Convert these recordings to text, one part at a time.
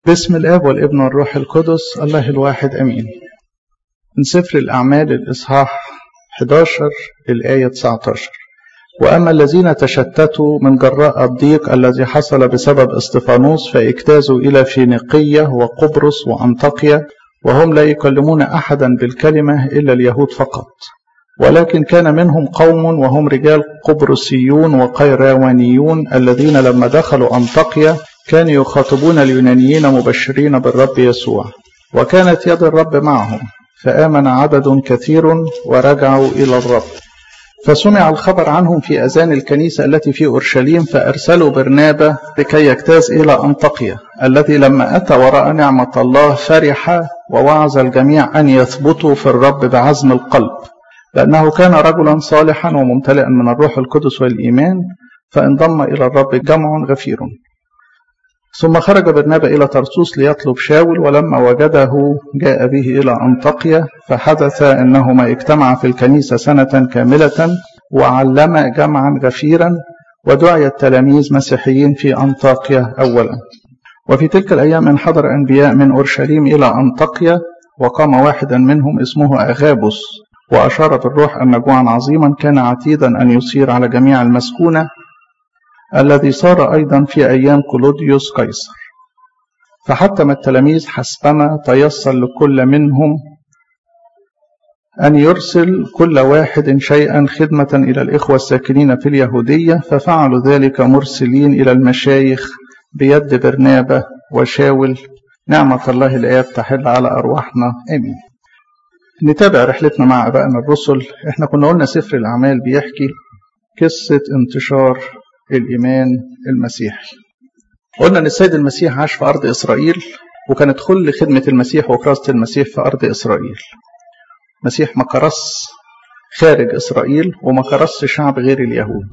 باسم الاب والابن والروح القدس الله الواحد امين من سفر الاعمال الاصحاح 11 الايه 19 واما الذين تشتتوا من جراء الضيق الذي حصل بسبب استفانوس فاجتازوا الى فينيقيه وقبرص وانطاكيا وهم لا يكلمون احدا بالكلمه الا اليهود فقط ولكن كان منهم قوم وهم رجال قبرصيون وقيراوانيون الذين لما دخلوا أنطاكيا كانوا يخاطبون اليونانيين مبشرين بالرب يسوع وكانت يد الرب معهم فآمن عدد كثير ورجعوا إلى الرب فسمع الخبر عنهم في أذان الكنيسة التي في أورشليم فأرسلوا برنابة لكي يجتاز إلى أنطاكيا الذي لما أتى ورأى نعمة الله فرح ووعظ الجميع أن يثبتوا في الرب بعزم القلب لأنه كان رجلا صالحا وممتلئا من الروح القدس والإيمان فانضم إلى الرب جمع غفير ثم خرج برنابا إلى ترسوس ليطلب شاول ولما وجده جاء به إلى أنطاكيا فحدث أنهما اجتمعا في الكنيسة سنة كاملة وعلم جمعا غفيرا ودعي التلاميذ مسيحيين في أنطاكيا أولا وفي تلك الأيام انحدر أنبياء من أورشليم إلى أنطاكيا وقام واحدا منهم اسمه أغابس وأشار بالروح أن جوعا عظيما كان عتيدا أن يصير على جميع المسكونة الذي صار أيضا في أيام كلوديوس قيصر فحتم التلاميذ حسبما تيسر لكل منهم أن يرسل كل واحد شيئا خدمة إلى الإخوة الساكنين في اليهودية ففعلوا ذلك مرسلين إلى المشايخ بيد برنابة وشاول نعمة الله الآب تحل على أرواحنا آمين نتابع رحلتنا مع أبائنا الرسل احنا كنا قلنا سفر الأعمال بيحكي قصة انتشار الإيمان المسيحي قلنا أن السيد المسيح عاش في أرض إسرائيل وكانت كل خدمة المسيح وكراسة المسيح في أرض إسرائيل مسيح ما كرس خارج إسرائيل وما كرس شعب غير اليهود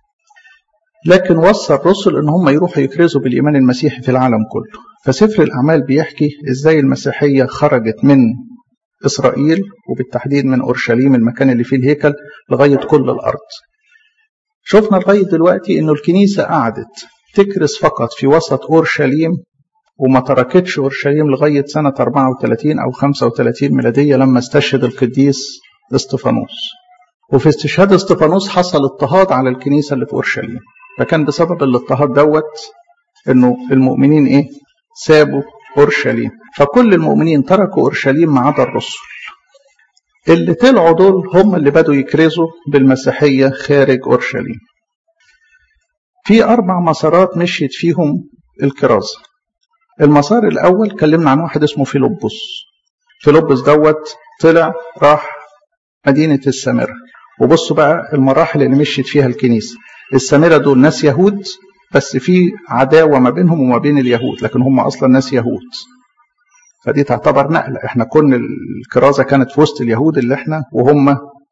لكن وصى الرسل ان هم يروحوا يكرزوا بالايمان المسيحي في العالم كله فسفر الاعمال بيحكي ازاي المسيحيه خرجت من إسرائيل وبالتحديد من أورشليم المكان اللي فيه الهيكل لغاية كل الأرض شفنا لغاية دلوقتي أنه الكنيسة قعدت تكرس فقط في وسط أورشليم وما تركتش أورشليم لغاية سنة 34 أو 35 ميلادية لما استشهد القديس استفانوس وفي استشهاد استفانوس حصل اضطهاد على الكنيسة اللي في أورشليم فكان بسبب الاضطهاد دوت أنه المؤمنين إيه سابوا أورشليم فكل المؤمنين تركوا أورشليم ما عدا الرسل اللي طلعوا دول هم اللي بدوا يكرزوا بالمسيحية خارج أورشليم في أربع مسارات مشيت فيهم الكرازة المسار الأول كلمنا عن واحد اسمه فيلبس فيلبس دوت طلع راح مدينة السامرة وبصوا بقى المراحل اللي مشيت فيها الكنيسة السامرة دول ناس يهود بس في عداوة ما بينهم وما بين اليهود لكن هم أصلا ناس يهود فدي تعتبر نقلة احنا كل الكرازة كانت في وسط اليهود اللي احنا وهم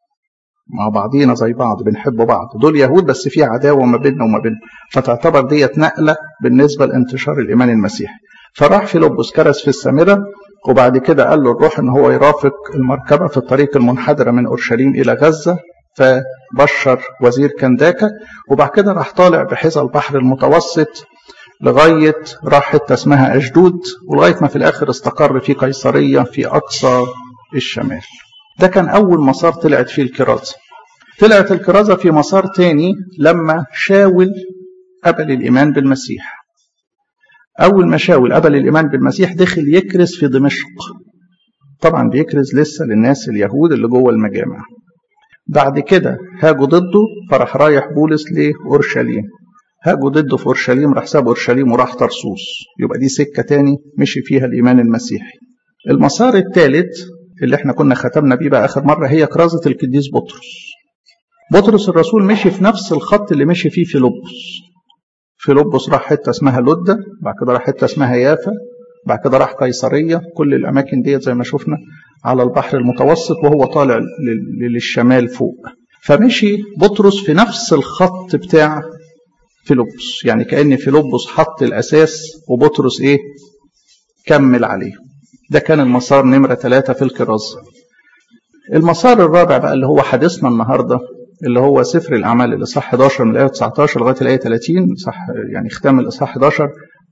مع بعضينا زي بعض بنحب بعض دول يهود بس في عداوة ما بيننا وما بينهم فتعتبر ديت نقلة بالنسبة لانتشار الإيمان المسيحي فراح في لبس كرس في السامرة وبعد كده قال له الروح ان هو يرافق المركبة في الطريق المنحدرة من أورشليم إلى غزة فبشر وزير كنداكا وبعد كده راح طالع بحذا البحر المتوسط لغاية راح حتة اسمها أشدود ولغاية ما في الآخر استقر في قيصرية في أقصى الشمال ده كان أول مسار طلعت فيه الكرازة طلعت الكرازة في مسار تاني لما شاول قبل الإيمان بالمسيح أول ما شاول قبل الإيمان بالمسيح دخل يكرز في دمشق طبعا بيكرز لسه للناس اليهود اللي جوه المجامع بعد كده هاجوا ضده فراح رايح بولس لأورشليم هاجوا ضده في أورشليم راح ساب أورشليم وراح ترسوس يبقى دي سكة تاني مشي فيها الإيمان المسيحي المسار الثالث اللي احنا كنا ختمنا بيه بقى آخر مرة هي كرازة القديس بطرس بطرس الرسول مشي في نفس الخط اللي مشي فيه فيلبس فيلبس راح حتة اسمها لدة بعد كده راح حتة اسمها يافا بعد كده راح قيصرية كل الأماكن ديت زي ما شفنا على البحر المتوسط وهو طالع للشمال فوق فمشي بطرس في نفس الخط بتاع فيلبس يعني كأن فيلبس حط الأساس وبطرس إيه كمل عليه ده كان المسار نمرة ثلاثة في الكرازة المسار الرابع بقى اللي هو حديثنا النهاردة اللي هو سفر الأعمال الإصحاح 11 من الآية 19 لغاية الآية 30 صح يعني ختام الإصحاح 11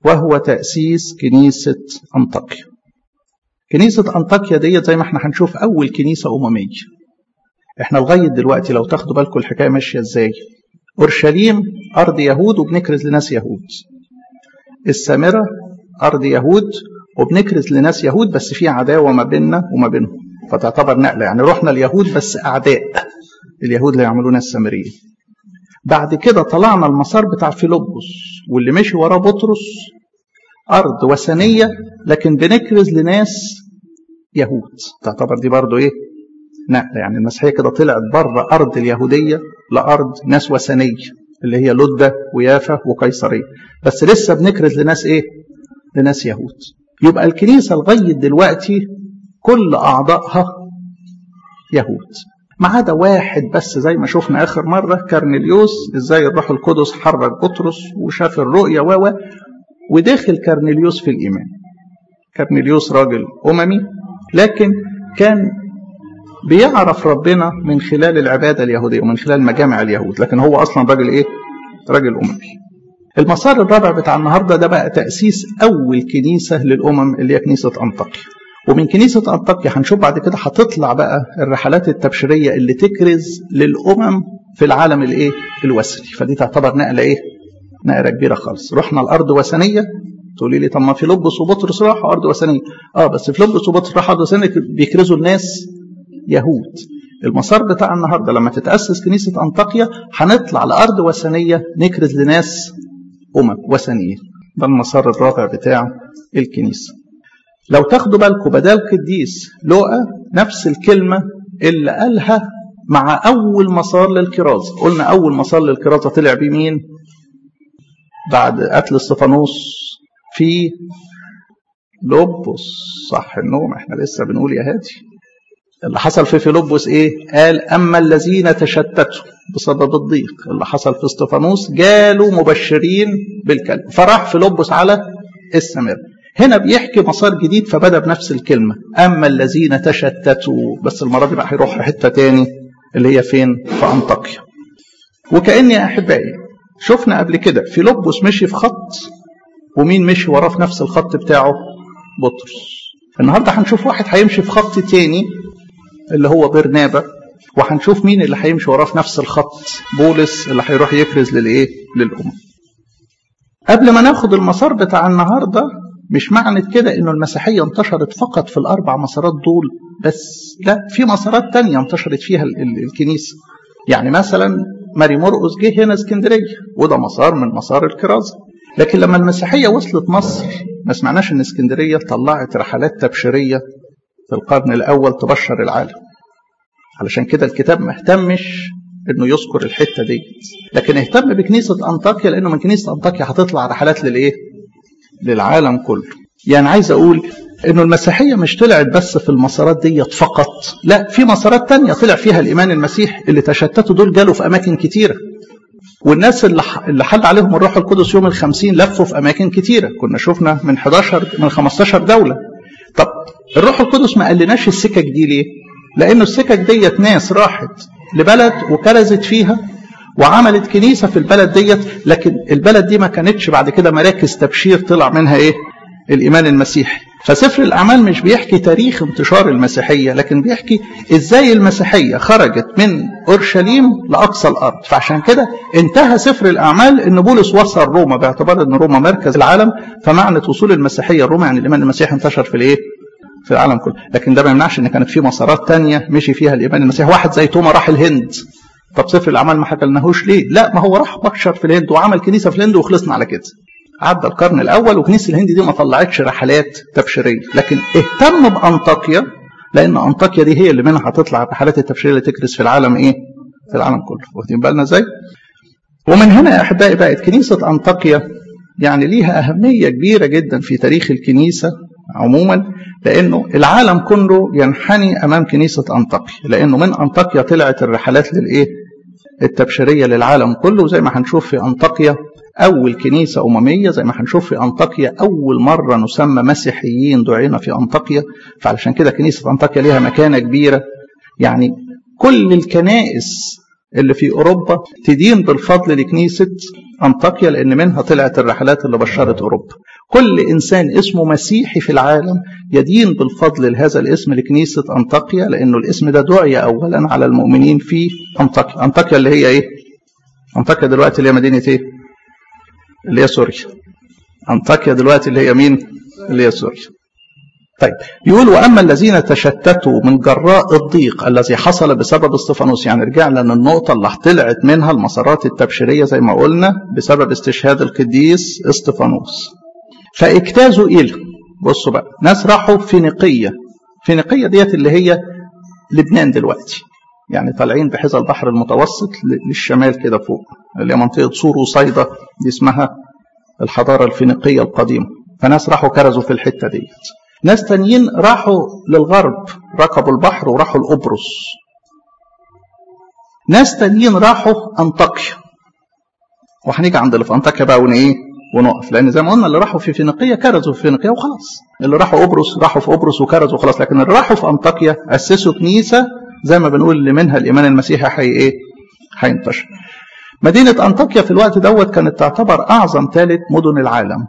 وهو تأسيس كنيسة أنطاكيا كنيسة أنطاكيا دي زي ما احنا هنشوف أول كنيسة أممية احنا لغاية دلوقتي لو تاخدوا بالكم الحكاية ماشية ازاي أورشليم أرض يهود وبنكرز لناس يهود السامرة أرض يهود وبنكرز لناس يهود بس في عداوة ما بيننا وما بينهم فتعتبر نقلة يعني رحنا اليهود بس أعداء اليهود اللي يعملونا السامريين بعد كده طلعنا المسار بتاع فيلبس واللي مشي وراه بطرس أرض وثنية لكن بنكرز لناس يهود تعتبر دي برضو إيه نقلة يعني المسيحية كده طلعت بره أرض اليهودية لأرض ناس وثنية اللي هي لدة ويافا وقيصرية بس لسه بنكرز لناس إيه لناس يهود يبقى الكنيسة لغاية دلوقتي كل أعضائها يهود ما عدا واحد بس زي ما شفنا آخر مرة كارنيليوس إزاي الروح القدس حرك بطرس وشاف الرؤية و ودخل كارنيليوس في الإيمان كارنيليوس راجل أممي لكن كان بيعرف ربنا من خلال العبادة اليهودية ومن خلال مجامع اليهود لكن هو أصلا راجل إيه؟ راجل أممي المسار الرابع بتاع النهاردة ده بقى تأسيس أول كنيسة للأمم اللي هي كنيسة أنطاكيا ومن كنيسة أنطاكيا هنشوف بعد كده هتطلع بقى الرحلات التبشيرية اللي تكرز للأمم في العالم الإيه؟ الوثني فدي تعتبر نقلة إيه؟ نقلة كبيرة خالص رحنا الأرض وثنية تقولي لي طب ما فيلبس وبطرس راحوا أرض وثنية اه بس فيلبس وبطرس راحوا أرض وثنية بيكرزوا الناس يهود المسار بتاع النهارده لما تتأسس كنيسة أنطاكيا هنطلع لأرض وثنية نكرز لناس أمم وثنيين ده المسار الرابع بتاع الكنيسة لو تاخدوا بالكم بدل قديس لوقا نفس الكلمة اللي قالها مع أول مسار للكرازة قلنا أول مسار للكرازة طلع بيه مين بعد قتل استفانوس في لوبوس صح النوم احنا لسه بنقول يا هادي اللي حصل في فيلبس ايه قال اما الذين تشتتوا بسبب الضيق اللي حصل في استفانوس جالوا مبشرين بالكلمه فراح فيلبس على السمر هنا بيحكي مسار جديد فبدا بنفس الكلمه اما الذين تشتتوا بس المره دي بقى هيروح في حته تاني اللي هي فين في انطاكيا وكاني يا احبائي شفنا قبل كده فيلبس مشي في خط ومين مشي وراه في نفس الخط بتاعه بطرس النهارده هنشوف واحد هيمشي في خط تاني اللي هو برنابا وهنشوف مين اللي هيمشي وراه في نفس الخط بولس اللي هيروح يكرز للايه للامم قبل ما ناخد المسار بتاع النهارده مش معنى كده انه المسيحيه انتشرت فقط في الاربع مسارات دول بس لا في مسارات تانية انتشرت فيها ال ال الكنيسه يعني مثلا ماري مرقس جه هنا اسكندريه وده مسار من مسار الكرازه لكن لما المسيحيه وصلت مصر ما سمعناش ان اسكندريه طلعت رحلات تبشيريه في القرن الأول تبشر العالم علشان كده الكتاب ما اهتمش انه يذكر الحته دي لكن اهتم بكنيسه انطاكيا لانه من كنيسه انطاكيا هتطلع رحلات للايه للعالم كله يعني عايز اقول انه المسيحيه مش طلعت بس في المسارات ديت فقط لا في مسارات تانية طلع فيها الايمان المسيحي اللي تشتتوا دول جالوا في اماكن كتيره والناس اللي اللي حل عليهم الروح القدس يوم الخمسين لفوا في اماكن كتيره كنا شفنا من 11 من 15 دوله طب الروح القدس ما قالناش السكك دي ليه؟ لأنه السكك ديت ناس راحت لبلد وكرزت فيها وعملت كنيسة في البلد ديت لكن البلد دي ما كانتش بعد كده مراكز تبشير طلع منها إيه؟ الإيمان المسيحي فسفر الأعمال مش بيحكي تاريخ انتشار المسيحية لكن بيحكي إزاي المسيحية خرجت من أورشليم لأقصى الأرض فعشان كده انتهى سفر الأعمال إن بولس وصل روما باعتبار إن روما مركز العالم فمعنى وصول المسيحية روما يعني الإيمان المسيحي انتشر في الإيه؟ في العالم كله لكن ده ما يمنعش ان كانت في مسارات تانية مشي فيها الايمان المسيحي واحد زي توما راح الهند طب سفر الاعمال ما حكلناهوش ليه لا ما هو راح بشر في الهند وعمل كنيسه في الهند وخلصنا على كده عدى القرن الاول وكنيسه الهند دي ما طلعتش رحلات تبشيريه لكن اهتم بانطاكيا لان انطاكيا دي هي اللي منها هتطلع الرحلات التبشيريه اللي تكرس في العالم ايه في العالم كله واخدين بالنا ازاي ومن هنا يا احبائي بقت كنيسه انطاكيا يعني ليها اهميه كبيره جدا في تاريخ الكنيسه عموما لانه العالم كله ينحني امام كنيسه انطاكيا لانه من انطاكيا طلعت الرحلات للايه التبشيريه للعالم كله زي ما هنشوف في انطاكيا اول كنيسه امميه زي ما هنشوف في انطاكيا اول مره نسمى مسيحيين دعينا في انطاكيا فعلشان كده كنيسه انطاكيا ليها مكانه كبيره يعني كل الكنائس اللي في أوروبا تدين بالفضل لكنيسة أنطاكيا لأن منها طلعت الرحلات اللي بشرت أوروبا كل إنسان اسمه مسيحي في العالم يدين بالفضل لهذا الاسم لكنيسة أنطاكيا لأنه الاسم ده دعي أولا على المؤمنين في أنطاكيا أنطاكيا اللي هي إيه أنطاكيا دلوقتي اللي هي مدينة إيه اللي هي سوريا أنطاكيا دلوقتي اللي هي مين اللي هي سوريا طيب يقول واما الذين تشتتوا من جراء الضيق الذي حصل بسبب استفانوس يعني رجعنا للنقطه اللي طلعت منها المسارات التبشيريه زي ما قلنا بسبب استشهاد القديس استفانوس فاجتازوا الى بصوا بقى ناس راحوا فينيقيه فينيقيه ديت اللي هي لبنان دلوقتي يعني طالعين بحذا البحر المتوسط للشمال كده فوق اللي هي منطقه صور وصيدا دي اسمها الحضاره الفينيقيه القديمه فناس راحوا كرزوا في الحته ديت ناس تانيين راحوا للغرب ركبوا البحر وراحوا لقبرص ناس تانيين راحوا انطاكيا وهنيجي عند اللي في انطاكيا بقى ون ايه ونقف لان زي ما قلنا اللي راحوا في فينيقيه كرزوا في فينيقيه وخلاص اللي راحوا قبرص راحوا في قبرص وكرزوا وخلاص لكن اللي راحوا في انطاكيا اسسوا كنيسه زي ما بنقول اللي منها الايمان المسيحي حي ايه هينتشر مدينه انطاكيا في الوقت دوت كانت تعتبر اعظم ثالث مدن العالم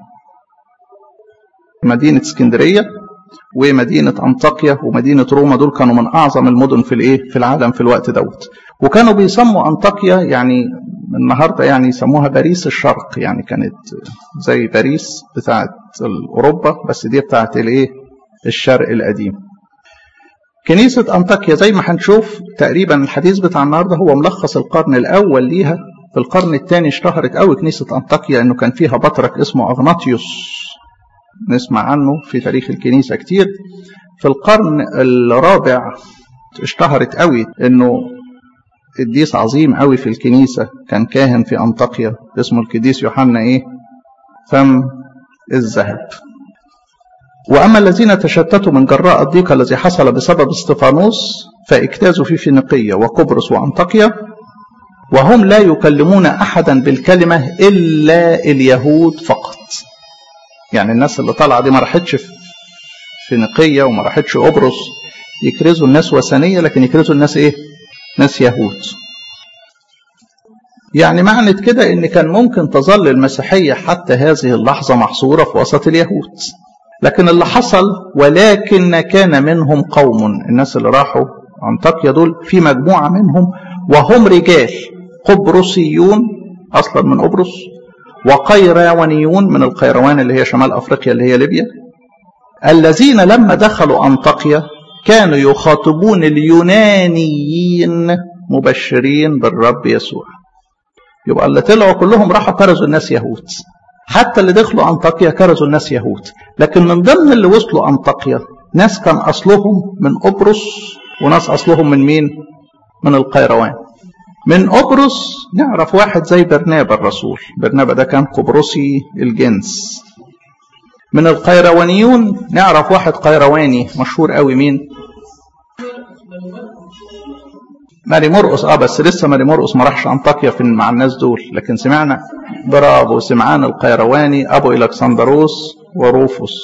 مدينه اسكندريه ومدينة أنطاكيا ومدينة روما دول كانوا من أعظم المدن في الإيه في العالم في الوقت دوت وكانوا بيسموا أنطاكيا يعني النهاردة يعني يسموها باريس الشرق يعني كانت زي باريس بتاعت أوروبا بس دي بتاعت الإيه الشرق القديم كنيسة أنطاكيا زي ما هنشوف تقريبا الحديث بتاع النهاردة هو ملخص القرن الأول ليها في القرن الثاني اشتهرت قوي كنيسة أنطاكيا إنه كان فيها بطرك اسمه أغناطيوس نسمع عنه في تاريخ الكنيسة كتير في القرن الرابع اشتهرت قوي انه قديس عظيم قوي في الكنيسة كان كاهن في أنطاكيا اسمه القديس يوحنا ايه فم الذهب وأما الذين تشتتوا من جراء الضيق الذي حصل بسبب استفانوس فاجتازوا في فينيقية وقبرص وأنطاكيا وهم لا يكلمون أحدا بالكلمة إلا اليهود فقط يعني الناس اللي طالعه دي ما راحتش في فينيقيه وما راحتش قبرص يكرزوا الناس وثنيه لكن يكرزوا الناس ايه؟ ناس يهود. يعني معنى كده ان كان ممكن تظل المسيحيه حتى هذه اللحظه محصوره في وسط اليهود. لكن اللي حصل ولكن كان منهم قوم الناس اللي راحوا انطاكيا دول في مجموعه منهم وهم رجال قبرصيون اصلا من قبرص وقيروانيون من القيروان اللي هي شمال افريقيا اللي هي ليبيا الذين لما دخلوا انطاكيا كانوا يخاطبون اليونانيين مبشرين بالرب يسوع يبقى اللي طلعوا كلهم راحوا كرزوا الناس يهود حتى اللي دخلوا انطاكيا كرزوا الناس يهود لكن من ضمن اللي وصلوا انطاكيا ناس كان اصلهم من قبرص وناس اصلهم من مين من القيروان من قبرص نعرف واحد زي برنابا الرسول برنابا ده كان قبرصي الجنس من القيروانيون نعرف واحد قيرواني مشهور قوي مين ماري مرقص اه بس لسه ماري مرقص ما راحش انطاكيا في مع الناس دول لكن سمعنا برافو سمعان القيرواني ابو الكسندروس وروفوس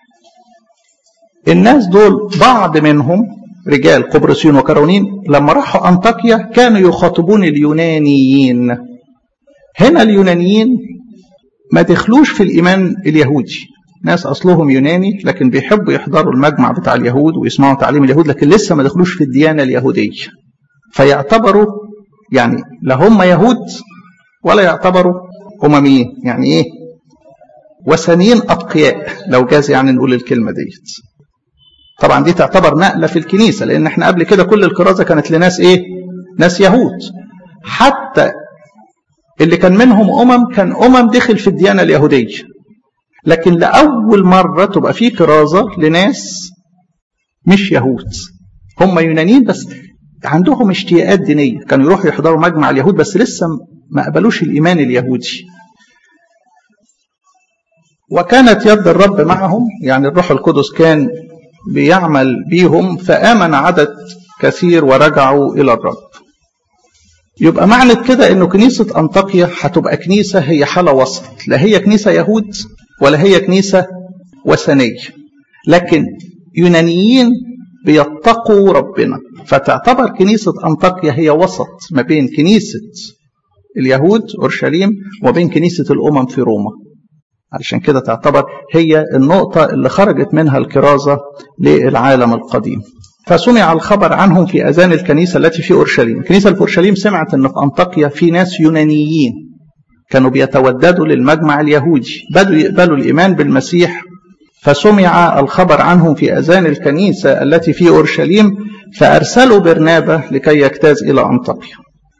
الناس دول بعض منهم رجال قبرصيين وكرونين لما راحوا أنطاكيا كانوا يخاطبون اليونانيين هنا اليونانيين ما دخلوش في الإيمان اليهودي ناس أصلهم يوناني لكن بيحبوا يحضروا المجمع بتاع اليهود ويسمعوا تعليم اليهود لكن لسه ما دخلوش في الديانة اليهودية فيعتبروا يعني لا هم يهود ولا يعتبروا أمميين يعني إيه وثنيين أتقياء لو جاز يعني نقول الكلمة ديت طبعا دي تعتبر نقلة في الكنيسة لأن احنا قبل كده كل الكرازة كانت لناس ايه ناس يهود حتى اللي كان منهم أمم كان أمم دخل في الديانة اليهودية لكن لأول مرة تبقى في كرازة لناس مش يهود هم يونانيين بس عندهم اشتياقات دينية كانوا يروحوا يحضروا مجمع اليهود بس لسه ما قبلوش الإيمان اليهودي وكانت يد الرب معهم يعني الروح القدس كان بيعمل بيهم فآمن عدد كثير ورجعوا إلى الرب يبقى معنى كده انه كنيسة انطاكيا هتبقى كنيسة هي حالة وسط لا هي كنيسة يهود ولا هي كنيسة وثنية لكن يونانيين بيتقوا ربنا فتعتبر كنيسة أنطاكيا هي وسط ما بين كنيسة اليهود أورشليم وبين كنيسة الأمم في روما علشان كده تعتبر هي النقطة اللي خرجت منها الكرازة للعالم القديم فسمع الخبر عنهم في أذان الكنيسة التي في أورشليم الكنيسة في أورشليم سمعت أن في أنطاكيا في ناس يونانيين كانوا بيتوددوا للمجمع اليهودي بدوا يقبلوا الإيمان بالمسيح فسمع الخبر عنهم في أذان الكنيسة التي في أورشليم فأرسلوا برنابة لكي يجتاز إلى أنطاكيا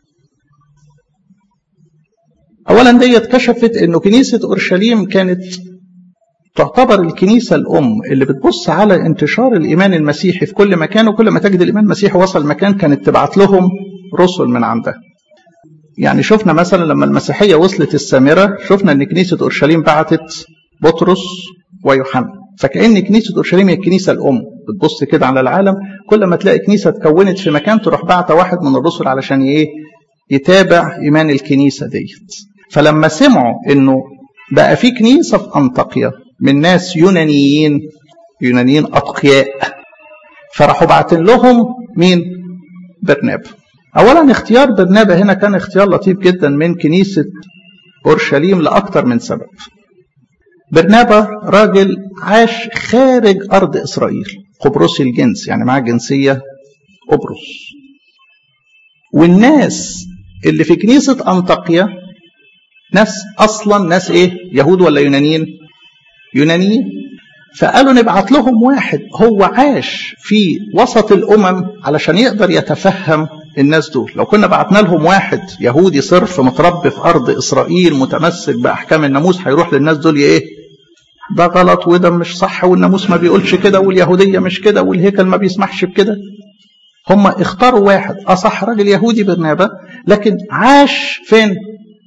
أولا دي كشفت أنه كنيسة أورشليم كانت تعتبر الكنيسة الأم اللي بتبص على انتشار الإيمان المسيحي في كل مكان وكل ما تجد الإيمان المسيحي وصل مكان كانت تبعت لهم رسل من عندها يعني شفنا مثلا لما المسيحية وصلت السامرة شفنا أن كنيسة أورشليم بعتت بطرس ويوحنا فكأن كنيسة أورشليم هي الكنيسة الأم بتبص كده على العالم كل ما تلاقي كنيسة اتكونت في مكان تروح بعت واحد من الرسل علشان إيه يتابع إيمان الكنيسة ديت فلما سمعوا إنه بقى في كنيسة في أنطاكيا من ناس يونانيين يونانيين أتقياء فراحوا بعتين لهم مين؟ برنابا أولا اختيار برنابا هنا كان اختيار لطيف جدا من كنيسة أورشليم لأكثر من سبب برنابا راجل عاش خارج أرض إسرائيل قبرصي الجنس يعني معاه جنسية قبرص والناس اللي في كنيسة أنطاكيا ناس أصلا ناس إيه يهود ولا يونانيين يونانيين فقالوا نبعت لهم واحد هو عاش في وسط الأمم علشان يقدر يتفهم الناس دول لو كنا بعتنا لهم واحد يهودي صرف متربي في أرض إسرائيل متمسك بأحكام الناموس هيروح للناس دول إيه ده غلط وده مش صح والناموس ما بيقولش كده واليهودية مش كده والهيكل ما بيسمحش بكده هم اختاروا واحد أصح راجل يهودي برنابا لكن عاش فين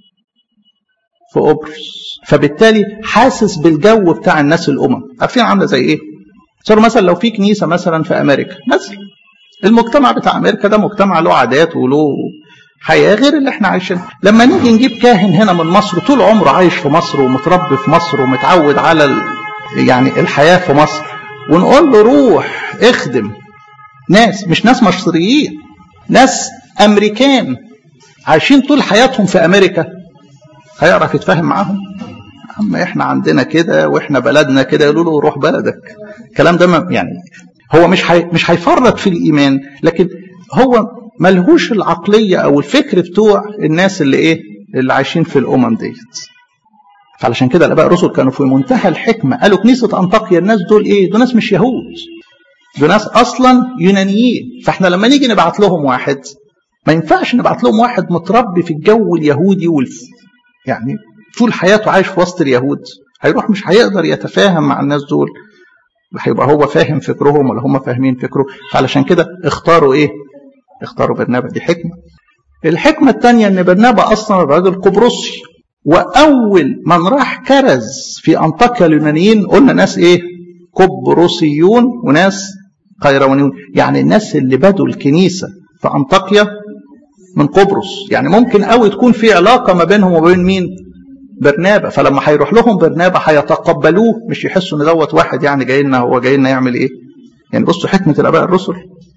في قبرص فبالتالي حاسس بالجو بتاع الناس الامم عارفين عامله زي ايه صار مثلا لو في كنيسه مثلا في امريكا مثلا المجتمع بتاع امريكا ده مجتمع له عادات وله حياه غير اللي احنا عايشينها لما نيجي نجيب كاهن هنا من مصر طول عمره عايش في مصر ومتربي في مصر ومتعود على ال... يعني الحياه في مصر ونقول له روح اخدم ناس مش ناس مصريين ناس امريكان عايشين طول حياتهم في امريكا هيعرف يتفاهم معاهم اما احنا عندنا كده واحنا بلدنا كده يقولوا له روح بلدك الكلام ده يعني هو مش حي مش هيفرط في الايمان لكن هو ملهوش العقليه او الفكر بتوع الناس اللي ايه اللي عايشين في الامم ديت فعلشان كده الاباء الرسل كانوا في منتهى الحكمه قالوا كنيسه انطاكيا الناس دول ايه دول ناس مش يهود دول ناس اصلا يونانيين فاحنا لما نيجي نبعت لهم واحد ما ينفعش نبعت لهم واحد متربي في الجو اليهودي والف يعني طول حياته عايش في وسط اليهود هيروح مش هيقدر يتفاهم مع الناس دول هيبقى هو فاهم فكرهم ولا هم فاهمين فكره فعلشان كده اختاروا ايه اختاروا برنابا دي حكمة الحكمة الثانية ان برنابا اصلا راجل قبرصي واول من راح كرز في انطاكيا اليونانيين قلنا ناس ايه قبرصيون وناس قيروانيون يعني الناس اللي بدوا الكنيسة في انطاكيا من قبرص يعني ممكن قوي تكون في علاقة ما بينهم وبين مين برنابا فلما هيروح لهم برنابا هيتقبلوه مش يحسوا ان دوت واحد يعني جاي لنا هو جاي لنا يعمل ايه يعني بصوا حكمة الاباء الرسل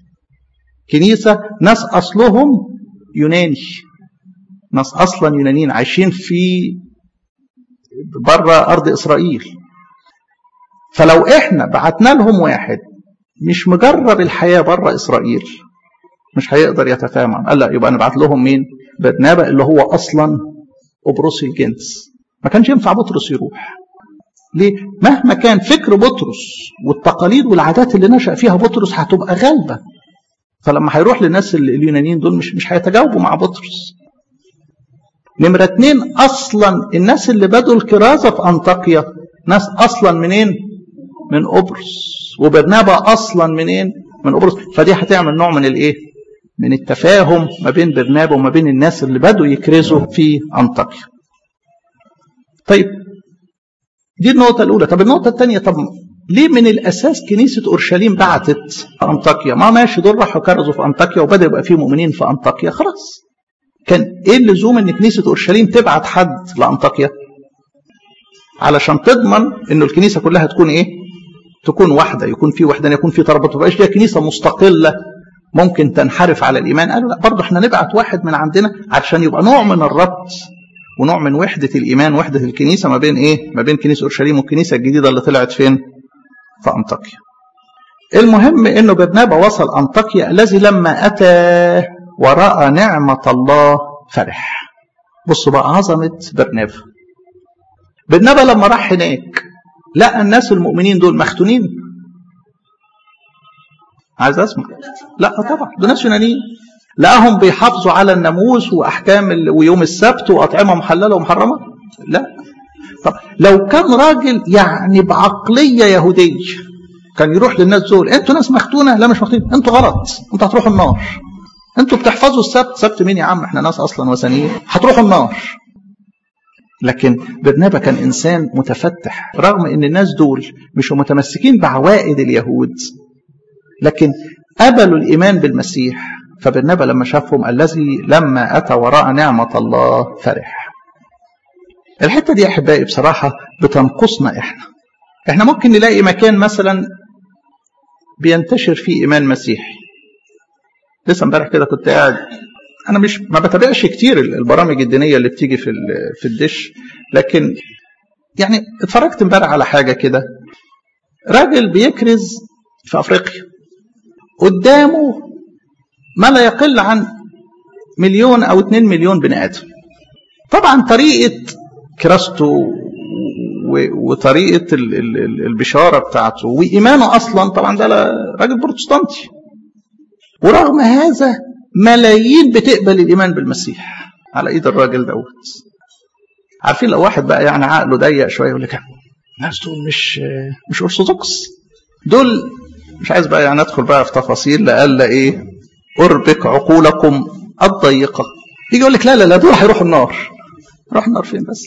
كنيسة ناس اصلهم يوناني ناس اصلا يونانيين عايشين في بره ارض اسرائيل فلو احنا بعتنا لهم واحد مش مجرب الحياة بره اسرائيل مش هيقدر يتفاهم قال لا يبقى نبعت لهم مين برنابا اللي هو اصلا قبرصي الجنس ما كانش ينفع بطرس يروح ليه مهما كان فكر بطرس والتقاليد والعادات اللي نشأ فيها بطرس هتبقى غالبة فلما هيروح للناس اليونانيين دول مش مش هيتجاوبوا مع بطرس نمرة اتنين أصلا الناس اللي بدوا الكرازة في أنطاكيا ناس أصلا منين؟ من قبرص وبرنابا أصلا منين؟ من قبرص فدي هتعمل نوع من الإيه؟ من التفاهم ما بين برنابا وما بين الناس اللي بدوا يكرزوا في أنطاكيا طيب دي النقطة الأولى طب النقطة الثانية طب ليه من الأساس كنيسة أورشليم بعتت أنطاكيا ما ماشي دول راحوا كرزوا في أنطاكيا وبدأ يبقى فيه مؤمنين في أنطاكيا خلاص كان إيه اللزوم إن كنيسة أورشليم تبعت حد لأنطاكيا علشان تضمن إنه الكنيسة كلها تكون إيه تكون واحده يكون في وحدانيه يكون في ترابط ما تبقاش دي كنيسه مستقله ممكن تنحرف على الايمان قالوا لا برضه احنا نبعت واحد من عندنا عشان يبقى نوع من الربط ونوع من وحده الايمان وحده الكنيسه ما بين ايه ما بين كنيسه اورشليم والكنيسه الجديده اللي طلعت فين في انطاكيا المهم انه برنابا وصل انطاكيا الذي لما اتى وراى نعمه الله فرح بصوا بقى عظمه برنابا برنابا لما راح هناك لقى الناس المؤمنين دول مختونين عايز اسمع لا طبعا دول ناس يونانيين لقاهم بيحافظوا على الناموس واحكام ال... ويوم السبت واطعمه محلله ومحرمه لا طب لو كان راجل يعني بعقليه يهوديه كان يروح للناس دول انتوا ناس مختونه لا مش مختونين انتوا غلط انتوا هتروحوا النار انتوا بتحفظوا السبت سبت مين يا عم احنا ناس اصلا وثنيين هتروحوا النار لكن برنابا كان انسان متفتح رغم ان الناس دول مش متمسكين بعوائد اليهود لكن قبلوا الايمان بالمسيح فبرنابا لما شافهم الذي لما اتى وراء نعمه الله فرح الحته دي يا احبائي بصراحه بتنقصنا احنا احنا ممكن نلاقي مكان مثلا بينتشر فيه ايمان مسيحي لسه امبارح كده كنت قاعد انا مش ما بتابعش كتير البرامج الدينيه اللي بتيجي في في الدش لكن يعني اتفرجت امبارح على حاجه كده راجل بيكرز في افريقيا قدامه ما لا يقل عن مليون او اتنين مليون بني ادم طبعا طريقه كراسته وطريقه البشاره بتاعته وايمانه اصلا طبعا ده راجل بروتستانتي ورغم هذا ملايين بتقبل الايمان بالمسيح على ايد الراجل دوت عارفين لو واحد بقى يعني عقله ضيق شويه يقول لك الناس دول مش مش ارثوذكس دول مش عايز بقى يعني ادخل بقى في تفاصيل لألا ايه اربك عقولكم الضيقه يجي يقول لك لا لا لا دول هيروحوا النار روح النار فين بس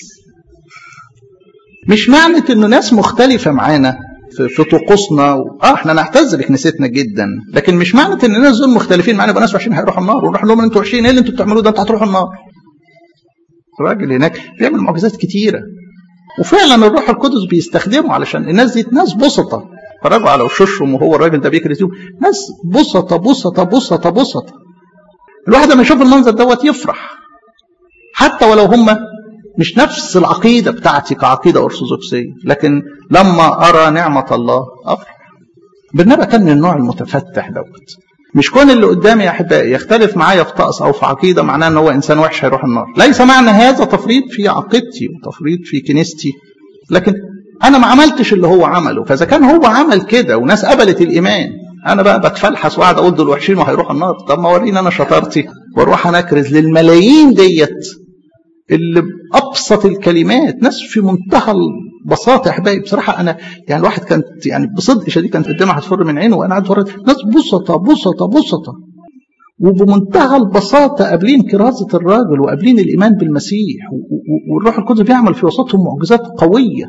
مش معنى انه ناس مختلفه معانا في, في طقوسنا و... اه احنا نعتز بكنيستنا جدا لكن مش معنى ان الناس دول مختلفين معانا يبقى ناس وحشين هيروحوا النار ونروح لهم انتوا وحشين ايه اللي انتوا بتعملوه ده انتوا هتروحوا النار الراجل هناك بيعمل معجزات كتيره وفعلا الروح القدس بيستخدمه علشان الناس دي ناس بسطه فرجعوا على وشوشهم وهو الراجل ده بيكرز ناس بسطه بسطه بسطه بسطه الواحد لما يشوف المنظر دوت يفرح حتى ولو هم مش نفس العقيدة بتاعتي كعقيدة أرثوذكسية لكن لما أرى نعمة الله أفرح برنابا كان من النوع المتفتح دوت مش كون اللي قدامي يا أحبائي يختلف معايا في طقس أو في عقيدة معناه أن هو إنسان وحش هيروح النار ليس معنى هذا تفريط في عقيدتي وتفريط في كنيستي لكن أنا ما عملتش اللي هو عمله فإذا كان هو عمل كده وناس قبلت الإيمان أنا بقى بتفلحس وقاعد أقول دول وحشين وهيروحوا النار طب ما وريني أنا شطارتي وأروح أنكرز للملايين ديت اللي بأبسط الكلمات ناس في منتهى البساطة يا حبايبي بصراحة أنا يعني الواحد كانت يعني بصدق شديد كانت قدامها هتفر من عينه وأنا قاعد فرد ناس بسطة بسطة بسطة وبمنتهى البساطة قابلين كرازة الراجل وقابلين الإيمان بالمسيح والروح القدس بيعمل في وسطهم معجزات قوية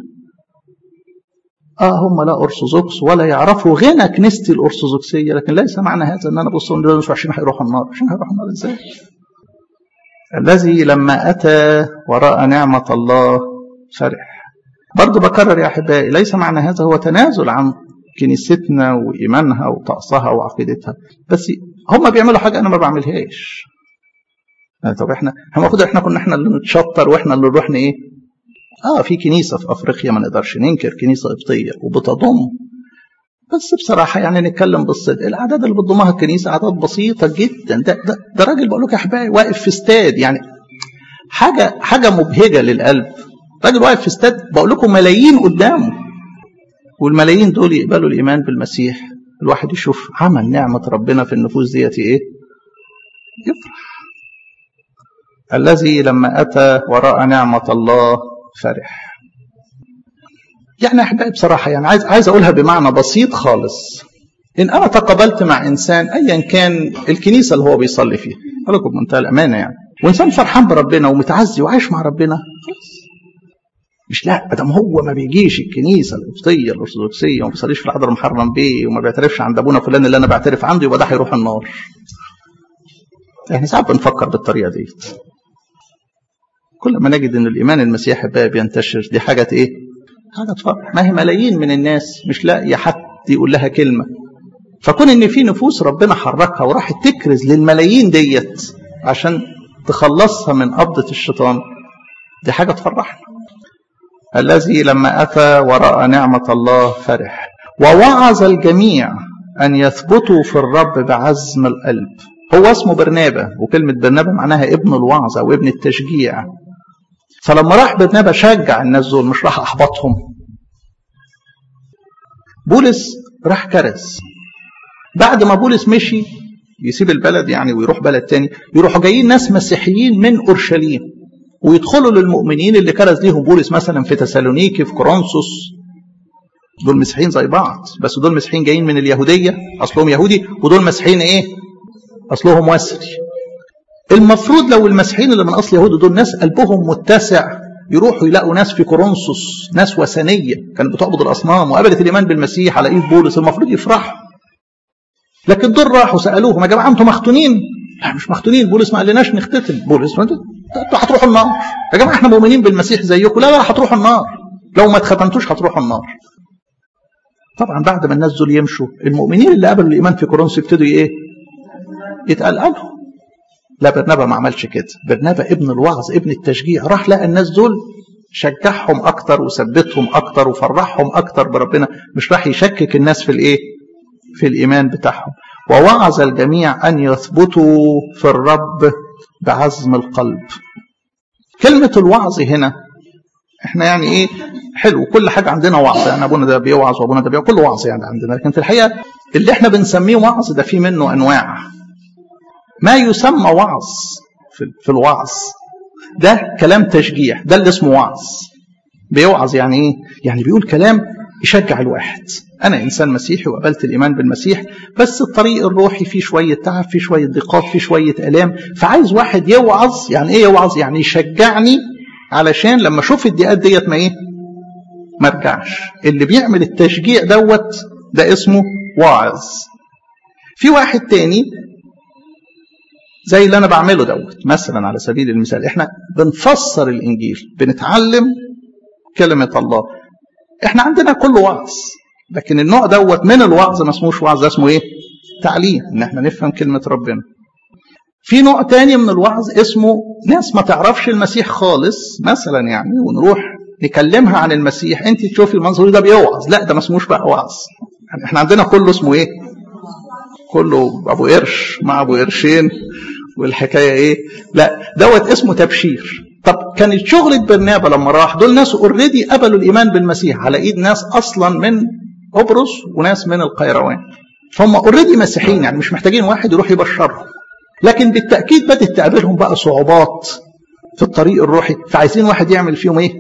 اه هم لا ارثوذكس ولا يعرفوا غنى كنيستي الارثوذكسيه لكن ليس معنى هذا ان انا ابص دول مش وحشين هيروحوا النار عشان هيروحوا النار ازاي؟ الذي لما أتى وراء نعمة الله فرح برضو بكرر يا أحبائي ليس معنى هذا هو تنازل عن كنيستنا وإيمانها وطقسها وعقيدتها بس هم بيعملوا حاجة أنا ما بعملهاش طب احنا المفروض احنا كنا احنا اللي نتشطر واحنا اللي نروح ايه اه في كنيسه في افريقيا ما نقدرش ننكر كنيسه قبطيه وبتضم بس بصراحة يعني نتكلم بالصدق الأعداد اللي بتضمها الكنيسة أعداد بسيطة جدا ده, ده, ده راجل بقول لك يا أحبائي واقف في استاد يعني حاجة حاجة مبهجة للقلب راجل واقف في استاد بقول لكم ملايين قدامه والملايين دول يقبلوا الإيمان بالمسيح الواحد يشوف عمل نعمة ربنا في النفوس ديت إيه يفرح الذي لما أتى وراء نعمة الله فرح يعني احبائي بصراحه يعني عايز عايز اقولها بمعنى بسيط خالص ان انا تقابلت مع انسان ايا كان الكنيسه اللي هو بيصلي فيها اقول لكم بمنتهى الامانه يعني وانسان فرحان بربنا ومتعزي وعايش مع ربنا خلاص مش لا ادم هو ما بيجيش الكنيسه القبطيه الارثوذكسيه وما بيصليش في الحضر المحرم بيه وما بيعترفش عند ابونا فلان اللي انا بعترف عنده يبقى ده هيروح النار. احنا ساعات بنفكر بالطريقه ديت. كل ما نجد ان الايمان المسيحي بقى بينتشر دي حاجه ايه؟ حاجه تفرح ما هي ملايين من الناس مش لاقيه حد يقول لها كلمه فكون ان في نفوس ربنا حركها وراحت تكرز للملايين ديت عشان تخلصها من قبضه الشيطان دي حاجه تفرحنا الذي لما اتى وراى نعمه الله فرح ووعظ الجميع ان يثبتوا في الرب بعزم القلب هو اسمه برنابه وكلمه برنابه معناها ابن الوعظ او ابن التشجيع فلما راح برنابه شجع الناس دول مش راح احبطهم بولس راح كرز بعد ما بولس مشي يسيب البلد يعني ويروح بلد تاني يروحوا جايين ناس مسيحيين من اورشليم ويدخلوا للمؤمنين اللي كرز ليهم بولس مثلا في تسالونيكي في كورنثوس دول مسيحيين زي بعض بس دول مسيحيين جايين من اليهوديه اصلهم يهودي ودول مسيحيين ايه؟ اصلهم وثني المفروض لو المسيحيين اللي من اصل يهود دول ناس قلبهم متسع يروحوا يلاقوا ناس في كورنثوس ناس وثنيه كانت بتعبد الاصنام وقبلت الايمان بالمسيح على ايد بولس المفروض يفرحوا لكن دول راحوا سالوهم يا جماعه انتم مختونين؟ لا مش مختونين بولس ما قالناش نختتن بولس ما انتوا هتروحوا النار يا جماعه احنا مؤمنين بالمسيح زيكم لا لا هتروحوا النار لو ما اتختمتوش هتروحوا النار طبعا بعد ما الناس دول يمشوا المؤمنين اللي قبلوا الايمان في كورنثوس يبتدوا ايه؟ يتقلقلوا لا برنابا ما عملش كده برنابا ابن الوعظ ابن التشجيع راح لقى الناس دول شجعهم اكتر وثبتهم اكتر وفرحهم اكتر بربنا مش راح يشكك الناس في الايه في الايمان بتاعهم ووعظ الجميع ان يثبتوا في الرب بعزم القلب كلمة الوعظ هنا احنا يعني ايه حلو كل حاجة عندنا وعظ يعني ابونا ده بيوعظ وابونا ده بيوعظ كل وعظ يعني عندنا لكن في الحقيقة اللي احنا بنسميه وعظ ده في منه انواع ما يسمى وعظ في الوعظ ده كلام تشجيع ده اللي اسمه وعظ بيوعظ يعني ايه يعني بيقول كلام يشجع الواحد انا انسان مسيحي وقبلت الايمان بالمسيح بس الطريق الروحي فيه شويه تعب فيه شويه ضيقات فيه شويه الام فعايز واحد يوعظ يعني ايه يوعظ يعني يشجعني علشان لما اشوف الضيقات ديت ما ايه ما ارجعش اللي بيعمل التشجيع دوت ده اسمه واعظ في واحد تاني زي اللي انا بعمله دوت مثلا على سبيل المثال احنا بنفسر الانجيل بنتعلم كلمه الله احنا عندنا كل وعظ لكن النوع دوت من الوعظ ما اسموش وعظ ده اسمه ايه تعليم ان احنا نفهم كلمه ربنا في نوع تاني من الوعظ اسمه ناس ما تعرفش المسيح خالص مثلا يعني ونروح نكلمها عن المسيح انت تشوفي المنظور ده بيوعظ لا ده ما اسموش بقى وعظ يعني احنا عندنا كله اسمه ايه كله ابو قرش مع ابو قرشين والحكايه ايه لا دوت اسمه تبشير طب كانت شغلة برنابا لما راح دول ناس اوريدي قبلوا الايمان بالمسيح على ايد ناس اصلا من قبرص وناس من القيروان فهم اوريدي مسيحيين يعني مش محتاجين واحد يروح يبشرهم لكن بالتاكيد بدات تقابلهم بقى صعوبات في الطريق الروحي فعايزين واحد يعمل فيهم ايه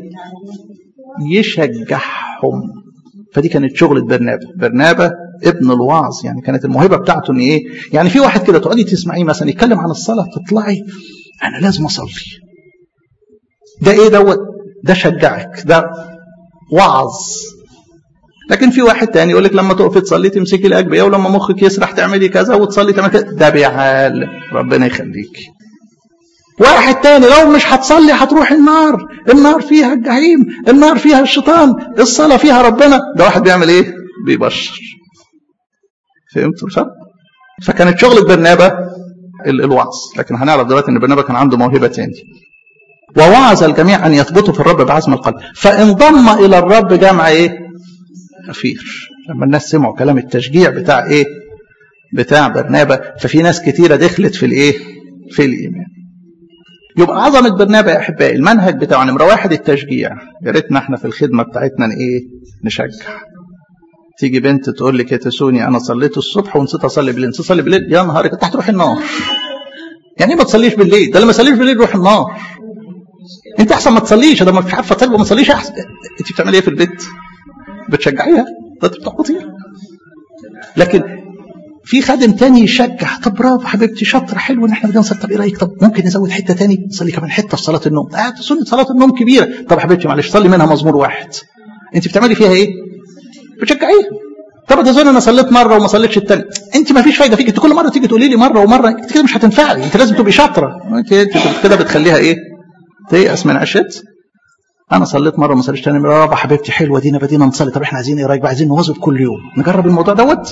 يشجعهم فدي كانت شغلة برنابا برنابا ابن الوعظ يعني كانت الموهبة بتاعته ان ايه يعني في واحد كده تقعدي تسمعيه مثلا يتكلم عن الصلاة تطلعي انا لازم اصلي ده ايه دوت ده شجعك ده وعظ لكن في واحد تاني يقول لك لما تقفي تصلي تمسكي الاجبيه ولما مخك يسرح تعملي كذا وتصلي تعمل كذا ده بيعال ربنا يخليك واحد تاني لو مش هتصلي هتروح النار النار فيها الجحيم النار فيها الشيطان الصلاة فيها ربنا ده واحد بيعمل ايه بيبشر فهمتوا الفرق فكانت شغلة برنابا الوعظ لكن هنعرف دلوقتي ان برنابا كان عنده موهبة تاني ووعظ الجميع ان يثبتوا في الرب بعزم القلب فانضم الى الرب جمع ايه كثير لما الناس سمعوا كلام التشجيع بتاع ايه بتاع برنابا ففي ناس كتيرة دخلت في الايه في الايمان يبقى عظمة برنابا يا احبائي المنهج بتاعه نمرة واحد التشجيع يا ريتنا احنا في الخدمة بتاعتنا ايه نشجع تيجي بنت تقول لك يا تسوني انا صليت الصبح ونسيت اصلي بالليل نسيت اصلي بالليل يا نهارك انت هتروح النار يعني ايه ما تصليش بالليل ده لما تصليش بالليل روح النار انت احسن ما تصليش ده مش عارفه تصلي وما تصليش احسن انت بتعملي ايه في البيت بتشجعيها ده انت بتحبطيها لكن في خادم تاني يشجع طب برافو حبيبتي شاطره حلو ان احنا بدنا نصلي طب ايه رايك طب ممكن نزود حته تاني نصلي كمان حته في صلاه النوم قاعد سنه صلاه النوم كبيره طب حبيبتي معلش صلي منها مزمور واحد انت بتعملي فيها ايه بتشجعيها طب ده زين انا صليت مره وما صليتش التاني انت ما فيش فايده فيك انت كل مره تيجي تقولي لي مره ومره انت كده مش هتنفعي انت لازم تبقي شاطره انت كده بتخليها ايه تيأس من عشت انا صليت مره ما صليتش تاني مره يابا حبيبتي حلوه دينا بدينا نصلي طب احنا عايزين ايه رايك بقى عايزين نواظب كل يوم نجرب الموضوع دوت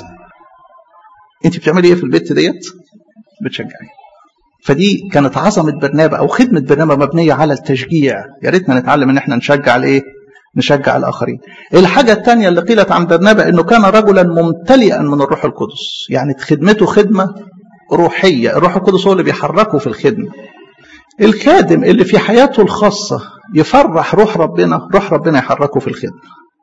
انت بتعملي ايه في البيت ديت بتشجعي فدي كانت عظمه برنابا او خدمه برنابا مبنيه على التشجيع يا ريتنا نتعلم ان احنا نشجع الايه نشجع الاخرين الحاجه الثانيه اللي قيلت عن برنابا انه كان رجلا ممتلئا من الروح القدس يعني خدمته خدمه روحيه الروح القدس هو اللي بيحركه في الخدمه الخادم اللي في حياته الخاصة يفرح روح ربنا روح ربنا يحركه في الخدمة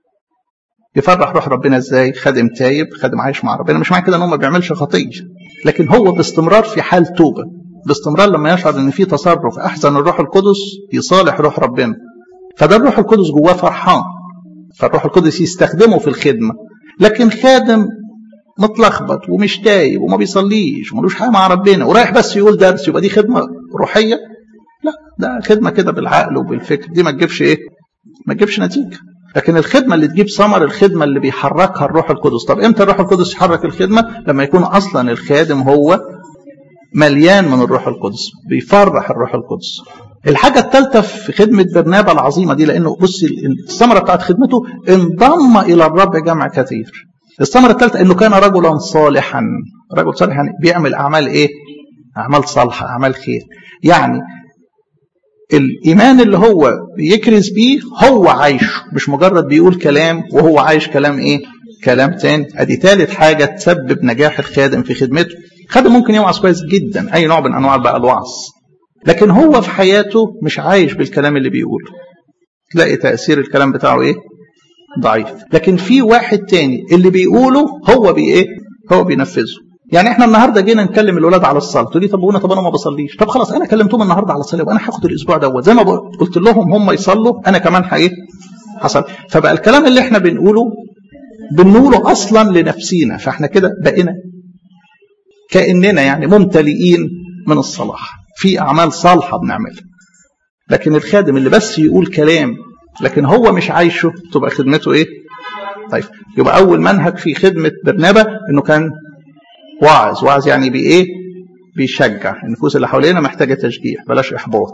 يفرح روح ربنا ازاي خادم تايب خادم عايش مع ربنا مش معنى كده ان هو ما بيعملش خطيه لكن هو باستمرار في حال توبه باستمرار لما يشعر ان في تصرف احسن الروح القدس يصالح روح ربنا فده الروح القدس جواه فرحان فالروح القدس يستخدمه في الخدمه لكن خادم متلخبط ومش تايب وما بيصليش وملوش حاجه مع ربنا ورايح بس يقول درس يبقى دي خدمه روحيه لا ده خدمه كده بالعقل وبالفكر دي ما تجيبش ايه ما تجيبش نتيجه لكن الخدمه اللي تجيب ثمر الخدمه اللي بيحركها الروح القدس طب امتى الروح القدس يحرك الخدمه لما يكون اصلا الخادم هو مليان من الروح القدس بيفرح الروح القدس الحاجة الثالثة في خدمة برنابا العظيمة دي لأنه بص الثمرة بتاعت خدمته انضم إلى الرب جمع كثير. الثمرة الثالثة إنه كان رجلا صالحا، رجل صالح يعني بيعمل أعمال إيه؟ أعمال صالحة، أعمال خير. يعني الإيمان اللي هو بيكرز بيه هو عايشه مش مجرد بيقول كلام وهو عايش كلام إيه؟ كلام تاني أدي ثالث حاجة تسبب نجاح الخادم في خدمته. خادم ممكن يوعظ كويس جدا أي نوع من أنواع بقى الوعظ. لكن هو في حياته مش عايش بالكلام اللي بيقوله. تلاقي تأثير الكلام بتاعه إيه؟ ضعيف. لكن في واحد تاني اللي بيقوله هو بي إيه؟ هو بينفذه. يعني احنا النهارده جينا نكلم الولاد على الصلاه تقول لي طب وانا طب انا ما بصليش طب خلاص انا كلمتهم النهارده على الصلاه وانا هاخد الاسبوع دوت زي ما قلت لهم هم يصلوا انا كمان ايه حصل فبقى الكلام اللي احنا بنقوله بنقوله اصلا لنفسينا فاحنا كده بقينا كاننا يعني ممتلئين من الصلاح في اعمال صالحه بنعملها لكن الخادم اللي بس يقول كلام لكن هو مش عايشه تبقى خدمته ايه طيب يبقى اول منهج في خدمه برنابا انه كان واعظ واعظ يعني بايه بيشجع النفوس اللي حوالينا محتاجه تشجيع بلاش احباط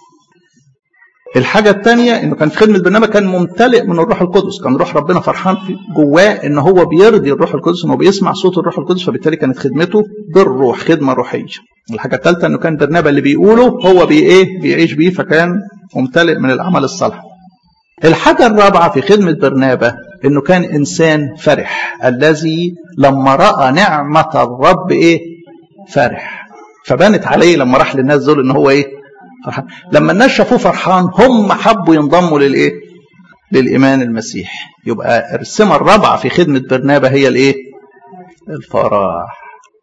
الحاجة الثانية انه كان في خدمة برنامج كان ممتلئ من الروح القدس، كان روح ربنا فرحان جواه ان هو بيرضي الروح القدس انه بيسمع صوت الروح القدس فبالتالي كانت خدمته بالروح خدمة روحية. الحاجة الثالثة انه كان برنابا اللي بيقوله هو بي ايه؟ بيعيش بيه فكان ممتلئ من العمل الصالح. الحاجة الرابعة في خدمة برنابا انه كان انسان فرح الذي لما راى نعمه الرب ايه فرح فبانت عليه لما راح للناس دول ان هو ايه فرحان لما الناس شافوه فرحان هم حبوا ينضموا للايه للايمان المسيحي يبقى السمه الرابعه في خدمه برنابا هي الايه الفرح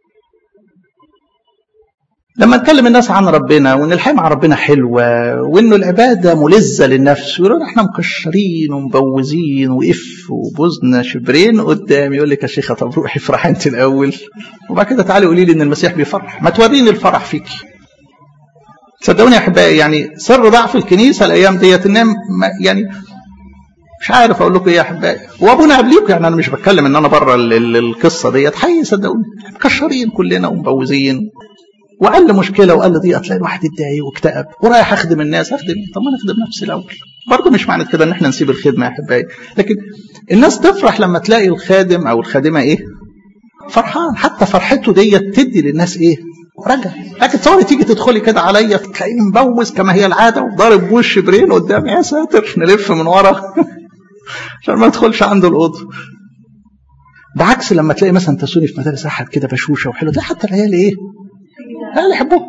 لما نكلم الناس عن ربنا وان الحياه مع ربنا حلوه وانه العباده ملذه للنفس يقولوا احنا مكشرين ومبوزين وقف وبوزنا شبرين قدام يقول لك يا شيخه طب روحي افرح انت الاول وبعد كده تعالي قولي لي ان المسيح بيفرح ما توريني الفرح فيكي صدقوني يا احبائي يعني سر ضعف الكنيسه الايام ديت ان يعني مش عارف اقول لكم ايه يا احبائي وابونا قبليكم يعني انا مش بتكلم ان انا بره القصه ديت حقيقي صدقوني مكشرين كلنا ومبوزين واقل مشكله واقل ضيقه تلاقي الواحد اتضايق واكتئب ورايح اخدم الناس اخدم طب ما انا اخدم نفسي الاول برضه مش معنى كده ان احنا نسيب الخدمه يا احبائي لكن الناس تفرح لما تلاقي الخادم او الخادمه ايه فرحان حتى فرحته ديت تدي للناس ايه رجع لكن تصوري تيجي تدخلي كده عليا تلاقيني مبوز كما هي العاده وضارب وش برين قدامي يا ساتر نلف من ورا عشان ما ادخلش عنده الاوضه بعكس لما تلاقي مثلا تسوني في مدارس احد كده بشوشه وحلو ده حتى العيال ايه لا اللي يحبوه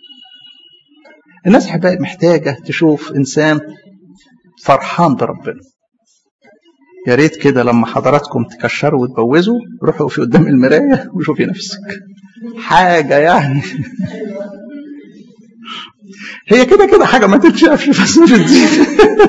الناس احبائي محتاجه تشوف انسان فرحان بربنا يا ريت كده لما حضراتكم تكشروا وتبوزوا روحوا اقفي قدام المرايه وشوفي نفسك حاجه يعني هي كده كده حاجه ما تتشافش بس مش تزيد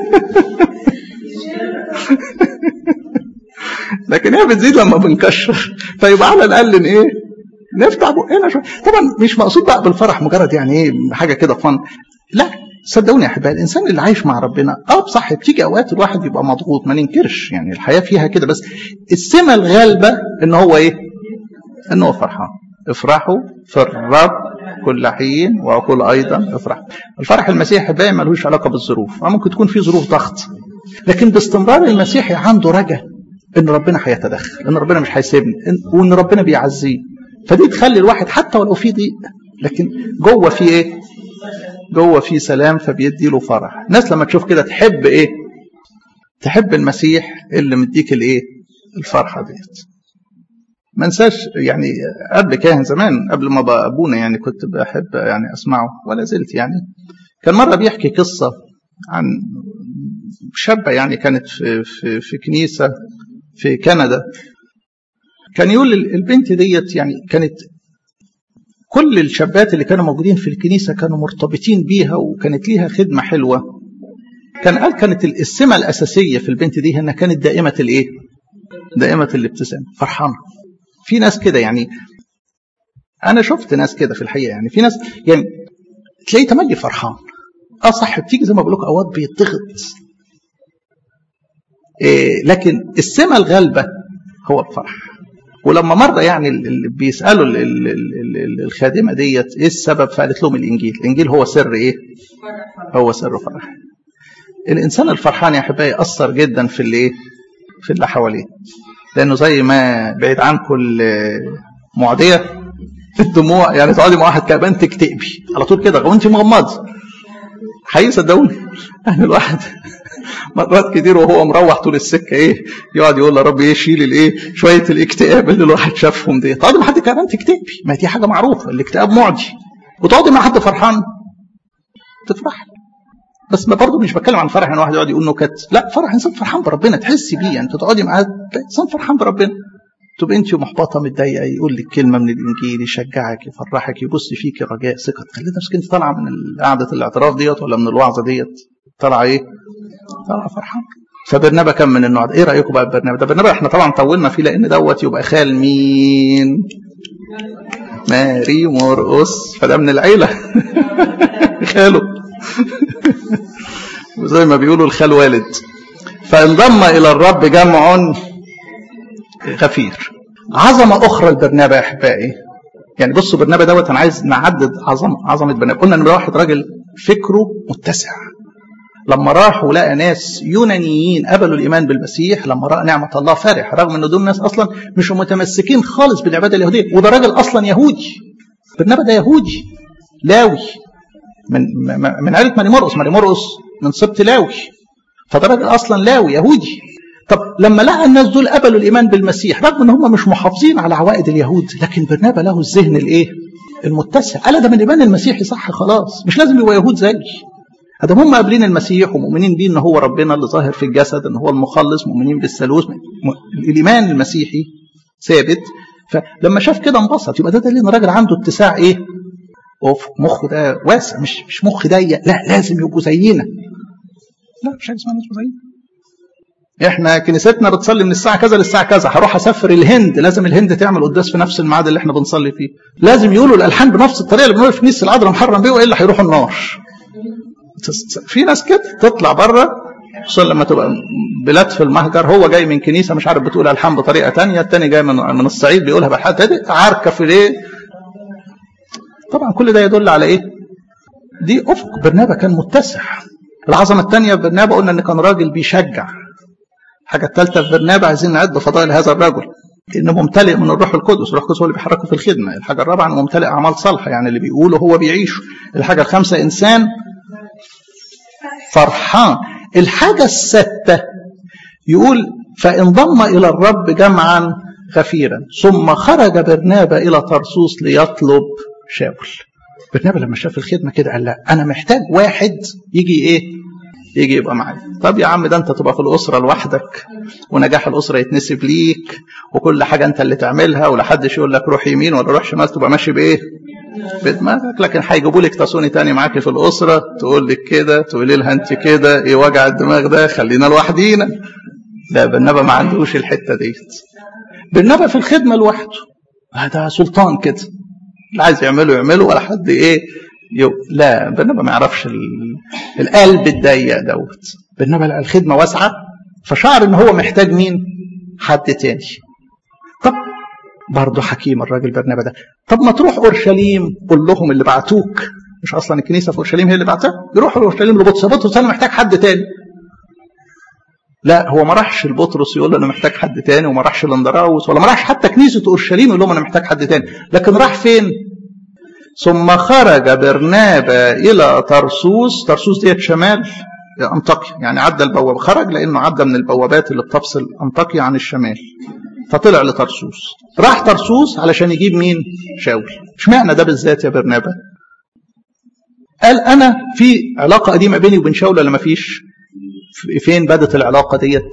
لكن هي بتزيد لما بنكشر فيبقى على الاقل ايه نفتح بقنا شويه طبعا مش مقصود بقى بالفرح مجرد يعني ايه حاجه كده فن لا صدقوني يا احبائي الانسان اللي عايش مع ربنا اه صح بتيجي اوقات الواحد يبقى مضغوط ما ننكرش يعني الحياه فيها كده بس السمه الغالبه ان هو ايه؟ ان هو فرحان افرحوا في الرب كل حين وأقول أيضا افرح الفرح المسيحي بقى ملوش علاقة بالظروف ممكن تكون في ظروف ضغط لكن باستمرار المسيحي عنده رجاء ان ربنا هيتدخل ان ربنا مش هيسيبني وان ربنا بيعزيه فدي تخلي الواحد حتى ولو في ضيق لكن جوه في ايه جوه في سلام فبيدي له فرح الناس لما تشوف كده تحب ايه تحب المسيح اللي مديك الايه الفرحه ديت ما انساش يعني قبل كاهن زمان قبل ما بقى ابونا يعني كنت بحب يعني اسمعه ولا زلت يعني كان مره بيحكي قصه عن شابه يعني كانت في في, في كنيسه في كندا كان يقول البنت ديت يعني كانت كل الشابات اللي كانوا موجودين في الكنيسة كانوا مرتبطين بيها وكانت ليها خدمة حلوة كان قال كانت السمة الأساسية في البنت دي إنها كانت دائمة الإيه؟ دائمة الابتسام فرحانة في ناس كده يعني أنا شفت ناس كده في الحقيقة يعني في ناس يعني تلاقيه تملي فرحان اه صح بتيجي زي ما بقول لكم اوقات بيضغط إيه لكن السمه الغالبه هو الفرح ولما مره يعني اللي بيسالوا ال ال ال الخادمه ديت ايه السبب فقالت لهم الانجيل الانجيل هو سر ايه هو سر فرح الانسان الفرحان يا احبائي اثر جدا في الايه في اللي حواليه لانه زي ما بعيد عنكم معديه الدموع يعني تقعدي مع واحد كمان تكتئبي على طول كده وانت مغمضه حقيقي صدقوني يعني الواحد مرات كتير وهو مروح طول السكه ايه يقعد يقول يا رب ايه شيل الايه شويه الاكتئاب اللي الواحد شافهم دي تقعدي مع حد كمان تكتئبي ما دي حاجه معروفه الاكتئاب معدي وتقعدي مع حد فرحان تفرح بس ما برضه مش بتكلم عن فرح ان واحد يقعد يقول نكت لا فرح انسان فرحان بربنا تحسي بيه يعني تقعدي معاه انسان فرحان بربنا تبقى انت محبطه متضايقه يقول لك كلمه من الانجيل يشجعك يفرحك يبص فيك رجاء ثقه تخلي نفسك انت طالعه من قعده الاعتراف ديت ولا من الوعظه ديت طالعه ايه؟ طالعه فرحان فبرنابا كان من النوع ده ايه رايكم بقى برنابا ده برنابا احنا طبعا طولنا فيه لان دوت يبقى خال مين؟ ماري مرقص فده من العيله خاله وزي ما بيقولوا الخال والد فانضم الى الرب جمع غفير عظمه اخرى لبرنابا يا احبائي يعني بصوا برنابا دوت انا عايز نعدد عظمه عظمه برنابا قلنا نمره واحد راجل فكره متسع لما راح ولقى ناس يونانيين قبلوا الايمان بالمسيح لما راى نعمه الله فرح رغم ان دول ناس اصلا مش متمسكين خالص بالعباده اليهوديه وده راجل اصلا يهودي برنابا ده يهودي لاوي من من عائله ماري مرقس ماري مرقس من سبط لاوي فده راجل اصلا لاوي يهودي طب لما لقى الناس دول قبلوا الايمان بالمسيح رغم ان هم مش محافظين على عوائد اليهود لكن برنابا له الذهن الايه المتسع قال ده من الايمان المسيحي صح خلاص مش لازم يبقى يهود زيي هذا هم قابلين المسيح ومؤمنين بيه ان هو ربنا اللي ظاهر في الجسد ان هو المخلص مؤمنين بالثالوث الايمان المسيحي ثابت فلما شاف كده انبسط يبقى ده دليل ان الراجل عنده اتساع ايه؟ اوف مخه ده واسع مش مش مخ ضيق لا لازم يبقوا زينا لا مش حاجه اسمها ناس زينا احنا كنيستنا بتصلي من الساعه كذا للساعه كذا هروح اسافر الهند لازم الهند تعمل قداس في نفس الميعاد اللي احنا بنصلي فيه لازم يقولوا الالحان بنفس الطريقه اللي بنقولها في كنيسه العذراء محرم بيه والا هيروحوا النار في ناس كده تطلع بره خصوصا لما تبقى بلاد في المهجر هو جاي من كنيسه مش عارف بتقول الحان بطريقه تانية التاني جاي من من الصعيد بيقولها بالحاجه دي عاركه في الايه طبعا كل ده يدل على ايه دي افق برنابا كان متسع العظمه الثانيه في برنابا قلنا ان كان راجل بيشجع الحاجه الثالثه في برنابا عايزين نعد فضائل هذا الرجل انه ممتلئ من الروح القدس الروح القدس هو اللي بيحركه في الخدمه الحاجه الرابعه انه ممتلئ اعمال صالحه يعني اللي بيقوله هو بيعيشه الحاجه الخامسه انسان فرحان الحاجة الستة يقول فانضم إلى الرب جمعا غفيرا ثم خرج برنابا إلى طرسوس ليطلب شاول برنابا لما شاف الخدمة كده قال لا أنا محتاج واحد يجي إيه يجي يبقى معايا طب يا عم ده انت تبقى في الاسره لوحدك ونجاح الاسره يتنسب ليك وكل حاجه انت اللي تعملها ولا حدش يقول لك روح يمين ولا روح شمال تبقى ماشي بايه بدماغك لكن هيجيبوا لك تصوني تاني معاكي في الاسره تقول لك كده تقولي لها انت كده ايه وجع الدماغ ده خلينا لوحدينا لا برنابا ما عندوش الحته ديت برنابا في الخدمه لوحده هذا سلطان كده اللي عايز يعمله يعمله ولا حد ايه يو لا برنابا ما يعرفش القلب الضيق دوت برنابا الخدمه واسعه فشعر ان هو محتاج مين حد تاني طب برضه حكيم الراجل برنابا ده طب ما تروح اورشليم قول لهم اللي بعتوك مش اصلا الكنيسه في اورشليم هي اللي بعتها يروحوا اورشليم لبطرس بطرس انا محتاج حد تاني لا هو ما راحش لبطرس يقول له انا محتاج حد تاني وما راحش لاندراوس ولا ما راحش حتى كنيسه اورشليم يقول لهم انا محتاج حد تاني لكن راح فين ثم خرج برنابا الى طرسوس طرسوس ديت شمال انطاكيا يعني عدى البوابه خرج لانه عدى من البوابات اللي بتفصل انطاكيا عن الشمال فطلع لطرسوس راح طرسوس علشان يجيب مين شاول اشمعنى ده بالذات يا برنابا قال انا في علاقه قديمه بيني وبين شاول ولا ما فيش فين بدت العلاقه ديت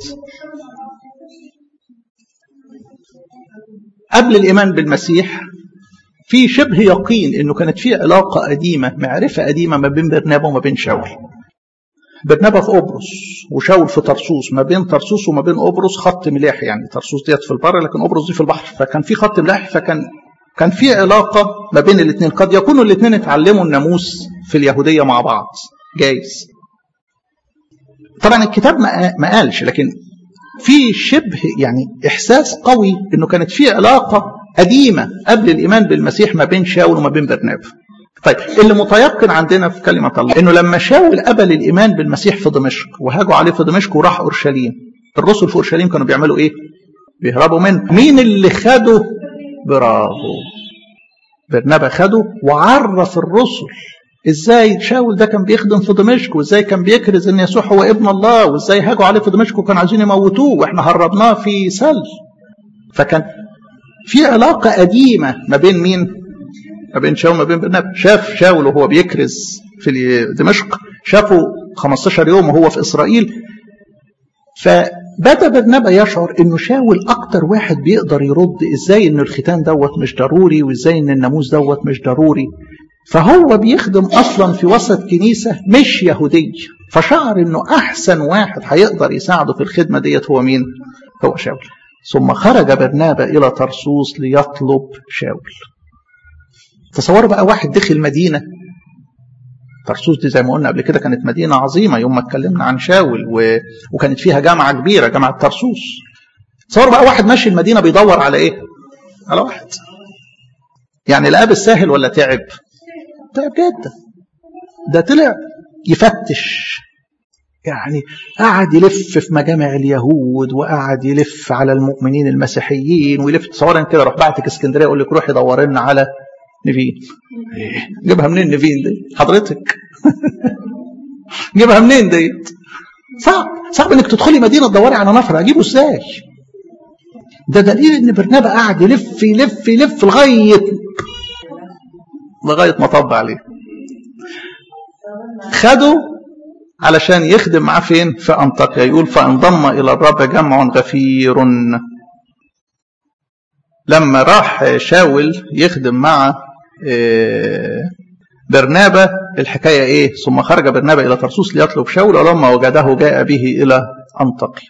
قبل الايمان بالمسيح في شبه يقين انه كانت في علاقه قديمه معرفه قديمه ما بين برنابا وما بين شاول برنابا في قبرص وشاول في طرسوس ما بين طرسوس وما بين قبرص خط ملاح يعني طرسوس ديت في البر لكن قبرص دي في البحر فكان في خط ملاح فكان كان في علاقه ما بين الاثنين قد يكونوا الاثنين اتعلموا الناموس في اليهوديه مع بعض جايز طبعا الكتاب ما قالش لكن في شبه يعني احساس قوي انه كانت في علاقه قديمه قبل الايمان بالمسيح ما بين شاول وما بين برنابا طيب اللي متيقن عندنا في كلمة الله انه لما شاول قبل الايمان بالمسيح في دمشق وهاجوا عليه في دمشق وراح اورشليم الرسل في اورشليم كانوا بيعملوا ايه؟ بيهربوا منه مين اللي خده؟ برافو برنابا خده وعرف الرسل ازاي شاول ده كان بيخدم في دمشق وازاي كان بيكرز ان يسوع هو ابن الله وازاي هاجوا عليه في دمشق وكانوا عايزين يموتوه واحنا هربناه في سل فكان في علاقة قديمة ما بين مين؟ ما بين شاول وما بين برنابا شاف شاول وهو بيكرز في دمشق شافه 15 يوم وهو في اسرائيل فبدا برنابا يشعر انه شاول اكتر واحد بيقدر يرد ازاي ان الختان دوت مش ضروري وازاي ان الناموس دوت مش ضروري فهو بيخدم اصلا في وسط كنيسه مش يهوديه فشعر انه احسن واحد هيقدر يساعده في الخدمه ديت هو مين؟ هو شاول ثم خرج برنابا الى طرسوس ليطلب شاول تصوروا بقى واحد دخل مدينة طرسوس دي زي ما قلنا قبل كده كانت مدينة عظيمة يوم ما اتكلمنا عن شاول و... وكانت فيها جامعة كبيرة جامعة طرسوس تصوروا بقى واحد ماشي المدينة بيدور على ايه؟ على واحد يعني لقاه بالساهل ولا تعب؟ تعب جدا ده طلع يفتش يعني قعد يلف في مجامع اليهود وقعد يلف على المؤمنين المسيحيين ويلف تصورا كده روح بعتك اسكندريه يقول لك روحي دور لنا على نفين جيبها منين نفين دي حضرتك جيبها منين ديت صعب صعب انك تدخلي مدينه تدوري على نفر اجيبه ازاي ده دليل ان برنابا قاعد يلف يلف يلف لغايه لغايه ما طب عليه خده علشان يخدم معاه فين في انطاكيا يقول فانضم الى الرب جمع غفير لما راح شاول يخدم مع برنابا الحكاية إيه ثم خرج برنابا إلى طرسوس ليطلب شاول ولما وجده جاء به إلى أنطاكيا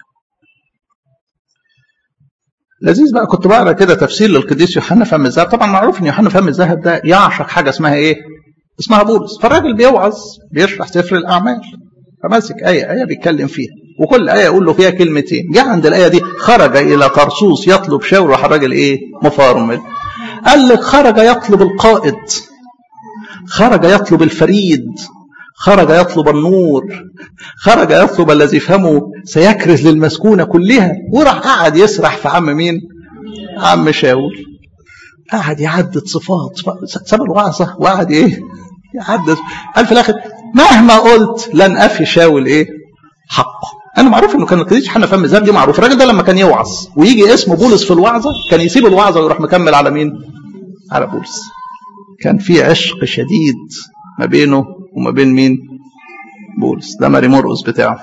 لذيذ بقى كنت بقرا كده تفسير للقديس يوحنا فم الذهب طبعا معروف ان يوحنا فم الذهب ده يعشق حاجه اسمها ايه؟ اسمها بولس فالراجل بيوعظ بيشرح سفر الاعمال فماسك ايه ايه بيتكلم فيها وكل ايه يقول له فيها كلمتين جه عند الايه دي خرج الى طرسوس يطلب شاول راح الراجل ايه؟ مفرمل قال لك خرج يطلب القائد خرج يطلب الفريد خرج يطلب النور خرج يطلب الذي فهمه سيكرز للمسكونة كلها وراح قعد يسرح في عم مين عم شاول قعد يعدد صفات ساب الوعظة وقعد ايه يعدد قال في الاخر مهما قلت لن افي شاول ايه حقه انا معروف انه كان القديس يوحنا فم الذهب دي معروف الراجل ده لما كان يوعظ ويجي اسمه بولس في الوعظه كان يسيب الوعظه ويروح مكمل على مين على بولس كان في عشق شديد ما بينه وما بين مين بولس ده ماري مرقس بتاعه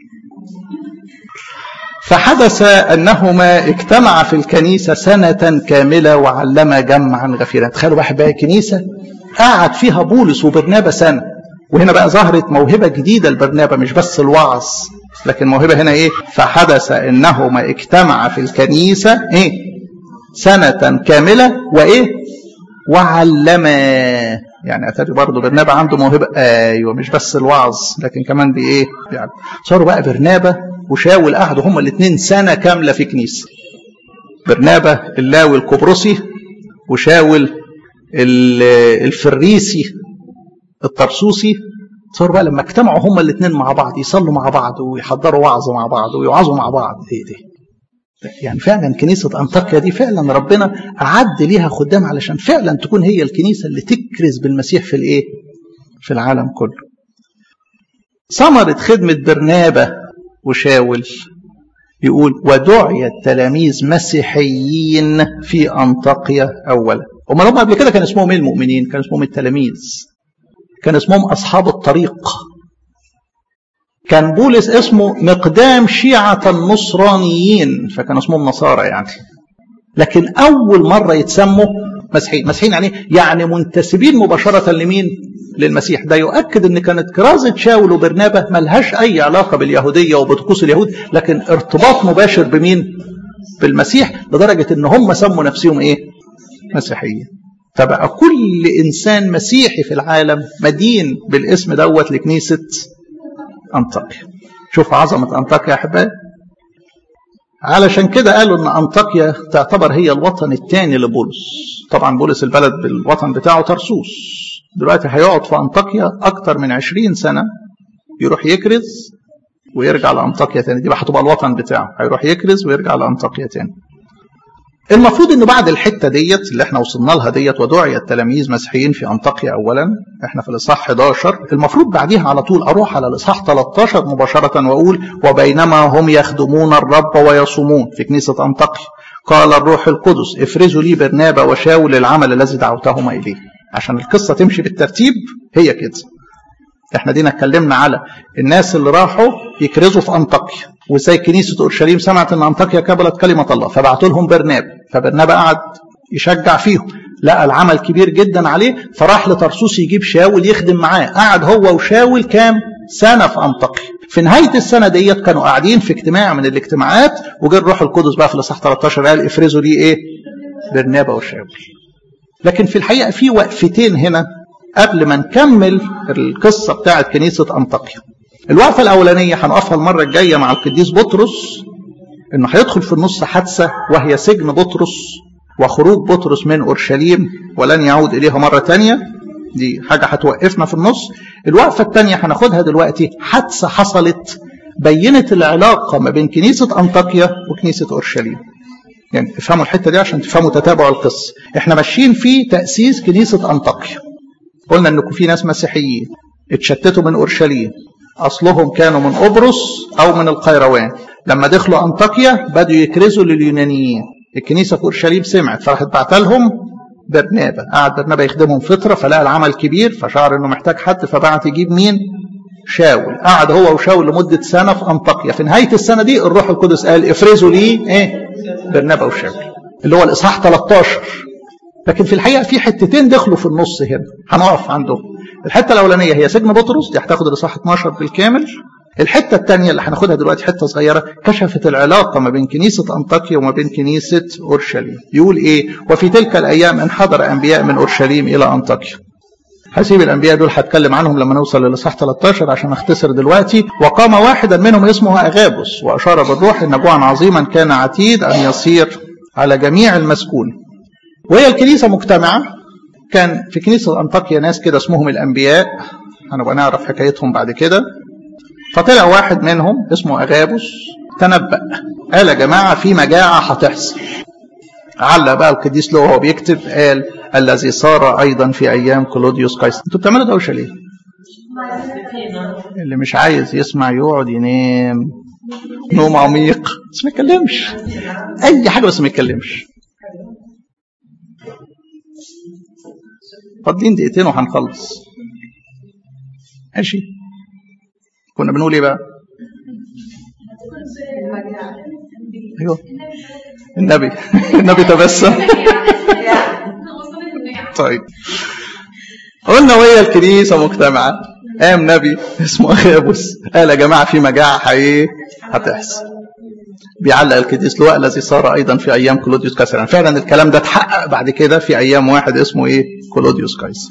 فحدث أنهما اجتمعا في الكنيسة سنة كاملة وعلما جمعا غفيرا تخيلوا بقى بقى كنيسة قعد فيها بولس وبرنابا سنة وهنا بقى ظهرت موهبة جديدة لبرنابا مش بس الوعظ لكن موهبة هنا ايه فحدث انهما اجتمعا في الكنيسة ايه سنة كاملة وايه وعلما يعني اتاري برضه برنابا عنده موهبة ايوه مش بس الوعظ لكن كمان بايه يعني صاروا بقى برنابا وشاول قعدوا هما الاثنين سنة كاملة في كنيسة برنابة اللاوي القبرصي وشاول الفريسي الطرسوسي تصور بقى لما اجتمعوا هما الاثنين مع بعض يصلوا مع بعض ويحضروا وعظ مع بعض ويوعظوا مع بعض ايه ده يعني فعلا كنيسة أنطاكيا دي فعلا ربنا أعد ليها خدام علشان فعلا تكون هي الكنيسة اللي تكرز بالمسيح في الإيه؟ في العالم كله. ثمرة خدمة برنابة وشاول يقول ودعي التلاميذ مسيحيين في أنطاكيا أولا. هم هم قبل كده كان اسمهم ايه المؤمنين؟ كان اسمهم التلاميذ. كان اسمهم أصحاب الطريق. كان بولس اسمه مقدام شيعة النصرانيين فكان اسمهم نصارى يعني لكن أول مرة يتسموا مسيحيين مسيحيين يعني يعني منتسبين مباشرة لمين للمسيح ده يؤكد ان كانت كرازة شاول وبرنابة ملهاش اي علاقة باليهودية وبطقوس اليهود لكن ارتباط مباشر بمين بالمسيح لدرجة ان هم سموا نفسهم ايه مسيحيين فبقى كل انسان مسيحي في العالم مدين بالاسم دوت لكنيسة أنطاكيا شوف عظمة أنطاكيا يا أحبائي علشان كده قالوا ان انطاكيا تعتبر هي الوطن الثاني لبولس طبعا بولس البلد بالوطن بتاعه ترسوس دلوقتي هيقعد في انطاكيا اكتر من عشرين سنه يروح يكرز ويرجع لانطاكيا تاني دي بقى هتبقى الوطن بتاعه هيروح يكرز ويرجع لانطاكيا تاني المفروض انه بعد الحته ديت اللي احنا وصلنا لها ديت ودعي التلاميذ مسيحيين في انطاكيا اولا احنا في الاصحاح 11 المفروض بعديها على طول اروح على الاصحاح 13 مباشره واقول وبينما هم يخدمون الرب ويصومون في كنيسه انطاكيا قال الروح القدس افرزوا لي برنابا وشاول العمل الذي دعوتهما اليه عشان القصه تمشي بالترتيب هي كده احنا دينا اتكلمنا على الناس اللي راحوا يكرزوا في انطاكيا وازاي كنيسه اورشليم سمعت ان انطاكيا قبلت كلمه الله فبعتوا لهم برناب فبرنابا قعد يشجع فيهم لقى العمل كبير جدا عليه فراح لترسوس يجيب شاول يخدم معاه قعد هو وشاول كام سنه في انطاكيا في نهايه السنه ديت كانوا قاعدين في اجتماع من الاجتماعات وجه الروح القدس بقى في الاصحاح 13 قال افرزوا لي ايه برنابا وشاول لكن في الحقيقه في وقفتين هنا قبل ما نكمل القصه بتاعت كنيسه انطاكيا الوقفه الاولانيه هنقفها المره الجايه مع القديس بطرس انه هيدخل في النص حادثه وهي سجن بطرس وخروج بطرس من اورشليم ولن يعود اليها مره تانية دي حاجه هتوقفنا في النص الوقفه الثانيه هناخدها دلوقتي حادثه حصلت بينت العلاقه ما بين كنيسه انطاكيا وكنيسه اورشليم يعني افهموا الحته دي عشان تفهموا تتابع القصه احنا ماشيين في تاسيس كنيسه انطاكيا قلنا انكم في ناس مسيحيين اتشتتوا من اورشليم اصلهم كانوا من قبرص او من القيروان لما دخلوا انطاكيا بدوا يكرزوا لليونانيين الكنيسه في اورشليم سمعت فراحت بعت لهم برنابا قعد برنابا يخدمهم فتره فلقى العمل كبير فشعر انه محتاج حد فبعت يجيب مين شاول قعد هو وشاول لمده سنه في انطاكيا في نهايه السنه دي الروح القدس قال افرزوا لي ايه برنابا وشاول اللي هو الاصحاح 13 لكن في الحقيقه في حتتين دخلوا في النص هنا هنقف عندهم الحته الاولانيه هي سجن بطرس دي هتاخد الاصحاح 12 بالكامل الحته الثانيه اللي هناخدها دلوقتي حته صغيره كشفت العلاقه ما بين كنيسه انطاكيا وما بين كنيسه اورشليم يقول ايه وفي تلك الايام انحدر انبياء من اورشليم الى انطاكيا هسيب الانبياء دول هتكلم عنهم لما نوصل للاصحاح 13 عشان اختصر دلوقتي وقام واحدا منهم اسمه اغابس واشار بالروح ان جوعا عظيما كان عتيد ان يصير على جميع المسكون وهي الكنيسه مجتمعه كان في كنيسه انطاكيا ناس كده اسمهم الانبياء هنبقى نعرف حكايتهم بعد كده فطلع واحد منهم اسمه اغابس تنبأ قال يا جماعه في مجاعه هتحصل علق بقى القديس له وهو بيكتب قال الذي صار ايضا في ايام كلوديوس قيصر انتوا بتعملوا دوشه ليه؟ اللي مش عايز يسمع يقعد ينام نوم عميق بس ما يتكلمش اي حاجه بس ما يتكلمش فاضلين دقيقتين وهنخلص ماشي كنا بنقول ايه بقى ايوه النبي النبي تبسم طيب قلنا وهي الكنيسه مجتمعه قام نبي اسمه اخابس قال يا جماعه في مجاعه حقيقيه هتحصل بيعلق القديس لواء الذي صار ايضا في ايام كلوديوس قيصر فعلا الكلام ده اتحقق بعد كده في ايام واحد اسمه ايه كلوديوس قيصر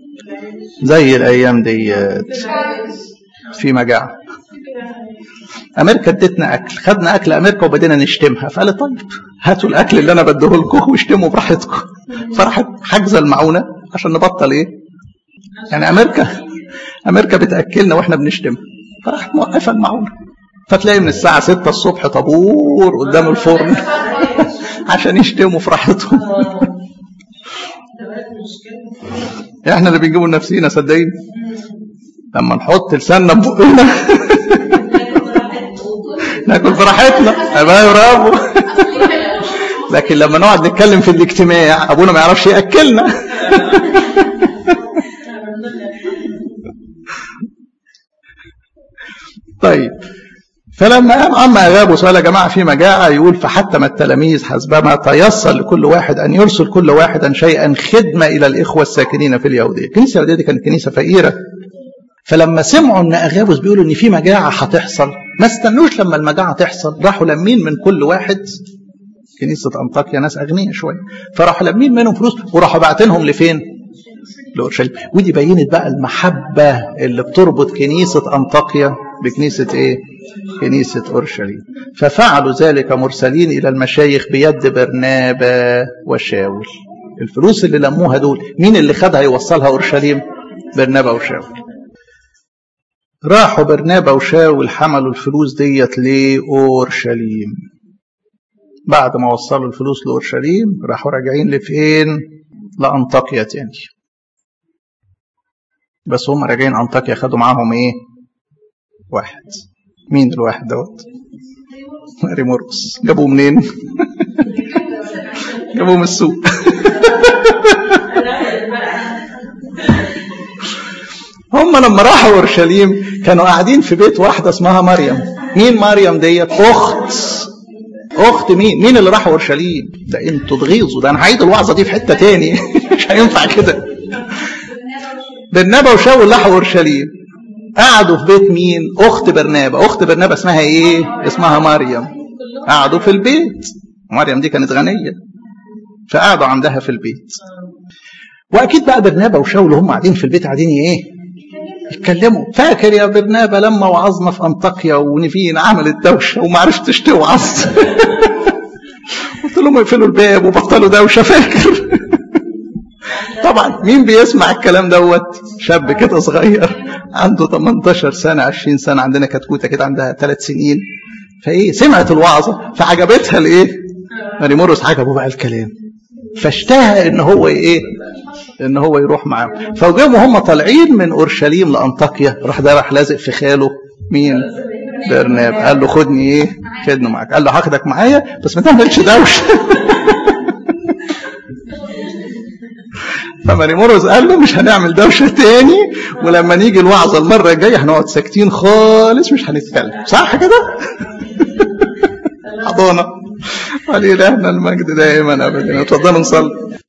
زي الايام ديت في مجاعه امريكا ادتنا اكل خدنا اكل امريكا وبدينا نشتمها فقال طيب هاتوا الاكل اللي انا بديه لكم واشتموا براحتكم فراحت حاجزه المعونه عشان نبطل ايه يعني امريكا امريكا بتاكلنا واحنا بنشتمها فراحت موقفه المعونه فتلاقي من الساعه 6 الصبح طابور قدام الفرن عشان يشتموا في راحتهم احنا اللي بنجيبوا لنفسينا صدقين لما نحط لساننا ببقنا ناكل براحتنا يبقى برافو لكن لما نقعد نتكلم في الاجتماع ابونا ما يعرفش ياكلنا طيب فلما قام عم أغابه سؤال يا جماعة في مجاعة يقول فحتم التلاميذ حسبما تيسر لكل واحد أن يرسل كل واحدا شيئا خدمة إلى الإخوة الساكنين في اليهودية الكنيسة اليهودية دي كانت كنيسة فقيرة فلما سمعوا ان اغابوس بيقولوا ان في مجاعه هتحصل ما استنوش لما المجاعه تحصل راحوا لمين من كل واحد كنيسه انطاكيا ناس اغنياء شويه فراحوا لمين منهم فلوس وراحوا باعتينهم لفين؟ لاورشليم ودي بينت بقى المحبه اللي بتربط كنيسه انطاكيا بكنيسه ايه؟ كنيسه اورشليم ففعلوا ذلك مرسلين الى المشايخ بيد برنابا وشاول الفلوس اللي لموها دول مين اللي خدها يوصلها اورشليم؟ برنابا وشاول راحوا برنابا وشاول حملوا الفلوس ديت لأورشليم بعد ما وصلوا الفلوس لأورشليم راحوا راجعين لفين لأنطاكيا تاني بس هم راجعين أنطاكيا خدوا معاهم إيه واحد مين الواحد دوت ماري مرقس جابوه منين جابوه من السوق هم لما راحوا اورشليم كانوا قاعدين في بيت واحده اسمها مريم مين مريم ديت اخت اخت مين مين اللي راح اورشليم ده انتوا تغيظوا ده انا هعيد الوعظه دي في حته تاني مش هينفع كده برنابا وشاول راحوا اورشليم قعدوا في بيت مين اخت برنابا اخت برنابا اسمها ايه اسمها مريم قعدوا في البيت مريم دي كانت غنيه فقعدوا عندها في البيت واكيد بقى برنابا وشاول هم قاعدين في البيت قاعدين ايه يتكلموا فاكر يا برنابا لما وعظنا في انطاكيا ونفين عملت دوشه وما عرفتش توعظ قلت لهم يقفلوا الباب وبطلوا دوشه فاكر طبعا مين بيسمع الكلام دوت شاب كده صغير عنده 18 سنه 20 سنه عندنا كتكوته كده عندها ثلاث سنين فايه سمعت الوعظه فعجبتها الايه ماري مورس عجبه بقى الكلام فاشتهى ان هو ايه ان هو يروح معاهم فوجئهم هم طالعين من اورشليم لانطاكيا راح ده راح لازق في خاله مين برناب قال له خدني ايه خدني معاك قال له هاخدك معايا بس ما تعملش دوشه فماريموروس قال له مش هنعمل دوشه تاني ولما نيجي الوعظه المره الجايه هنقعد ساكتين خالص مش هنتكلم صح كده حضانه ولإلهنا المجد دائما ابدا اتفضلوا نصلي